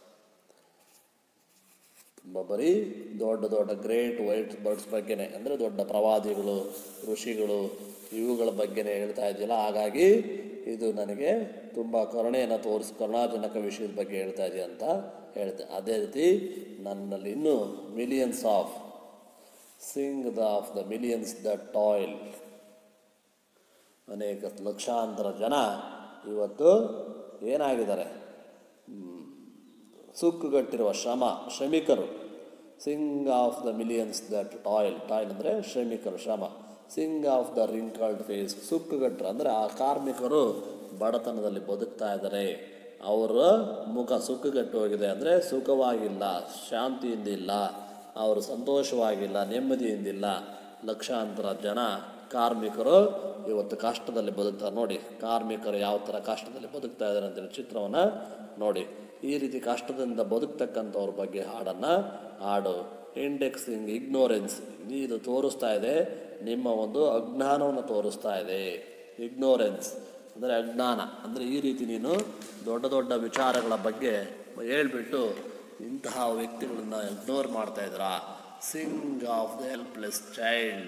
ತುಂಬ ಬರೀ ದೊಡ್ಡ ದೊಡ್ಡ ಗ್ರೇಟ್ ವೈಟ್ ಬರ್ಡ್ಸ್ ಬಗ್ಗೆನೇ ಅಂದರೆ ದೊಡ್ಡ ಪ್ರವಾದಿಗಳು ಋಷಿಗಳು ಇವುಗಳ ಬಗ್ಗೆನೇ ಹೇಳ್ತಾ ಇದೆಯಲ್ಲ ಹಾಗಾಗಿ ಇದು ನನಗೆ ತುಂಬ ಕರುಣೆಯನ್ನು ತೋರಿಸಿ ಕರುಣಾಜನಕ ವಿಷಯದ ಬಗ್ಗೆ ಹೇಳ್ತಾ ಇದೆಯಾ ಅಂತ ಹೇಳ್ತೆ ಅದೇ ರೀತಿ ನನ್ನಲ್ಲಿ ಇನ್ನೂ millions of sing the of the millions the toil ಅನೇಕ ಲಕ್ಷಾಂತರ ಜನ ಇವತ್ತು ಏನಾಗಿದ್ದಾರೆ ಸುಕ್ಕುಗಟ್ಟಿರುವ ಶ್ರಮ ಶ್ರಮಿಕರು sing of the millions that toil toil ಅಂದರೆ ಶ್ರಮಿಕರು ಶ್ರಮ sing of the wrinkled face ಸುಕ್ಕುಗಟ್ಟರು ಅಂದರೆ ಆ ಕಾರ್ಮಿಕರು ಬಡತನದಲ್ಲಿ ಬದುಕ್ತಾ ಇದ್ದಾರೆ ಅವರ ಮುಖ ಸುಕ್ಕುಗಟ್ಟು ಹೋಗಿದೆ ಅಂದರೆ ಸುಖವಾಗಿಲ್ಲ ಶಾಂತಿಯಿಂದ ಇಲ್ಲ ಅವರು ಸಂತೋಷವಾಗಿಲ್ಲ ನೆಮ್ಮದಿಯಿಂದಿಲ್ಲ ಲಕ್ಷಾಂತರ ಜನ ಕಾರ್ಮಿಕರು ಇವತ್ತು ಕಷ್ಟದಲ್ಲಿ ಬದುಕ್ತಾರೆ ನೋಡಿ ಕಾರ್ಮಿಕರು ಯಾವ ಥರ ಕಷ್ಟದಲ್ಲಿ ಬದುಕ್ತಾ ಇದ್ದಾರೆ ಅಂತೇಳಿ ಚಿತ್ರವನ್ನು ನೋಡಿ ಈ ರೀತಿ ಕಷ್ಟದಿಂದ ಬದುಕ್ತಕ್ಕಂಥವ್ರ ಬಗ್ಗೆ ಹಾಡನ್ನು ಹಾಡು ಇಂಡೆಕ್ಸಿಂಗ್ ಇಗ್ನೋರೆನ್ಸ್ ಇದು ತೋರಿಸ್ತಾ ಇದೆ ನಿಮ್ಮ ಒಂದು ಅಜ್ಞಾನವನ್ನು ತೋರಿಸ್ತಾ ಇದೆ ಇಗ್ನೋರೆನ್ಸ್ ಅಂದರೆ ಅಜ್ಞಾನ ಅಂದರೆ ಈ ರೀತಿ ನೀನು ದೊಡ್ಡ ದೊಡ್ಡ ವಿಚಾರಗಳ ಬಗ್ಗೆ ಹೇಳ್ಬಿಟ್ಟು ಇಂತಹ ವ್ಯಕ್ತಿಗಳನ್ನ ಇಗ್ನೋರ್ ಮಾಡ್ತಾ ಇದ್ದೀರಾ sing of the helpless child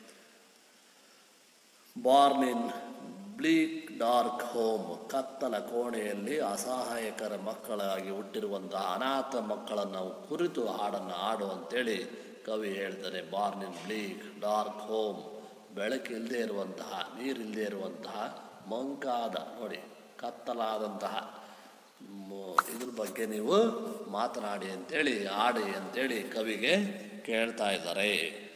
born in bleak dark home ಕತ್ತಲ ಕೋಣೆಯಲ್ಲಿ ಅಸಹಾಯಕರ ಮಕ್ಕಳಾಗಿ ಹುಟ್ಟಿರುವಂತಹ ಅನಾಥ ಮಕ್ಕಳನ್ನು ಕುರಿತು ಹಾಡನ್ನು ಹಾಡು ಅಂತೇಳಿ ಕವಿ ಹೇಳ್ತಾರೆ born in bleak dark home ಬೆಳಕಿಲ್ಲದೆ ಇರುವಂತಹ ನೀರಿಲ್ಲದೆ ಇರುವಂತಹ ಮಂಕಾದ ನೋಡಿ ಕತ್ತಲಾದಂತಹ ಮ್, ಇದ್ರ ಬಗ್ಗೆ ನೀವು ಮಾತನಾಡಿ ಅಂತೇಳಿ ಹಾಡಿ ಅಂತೇಳಿ ಕವಿಗೆ ಕೇಳ್ತಾ ಇದ್ದಾರೆ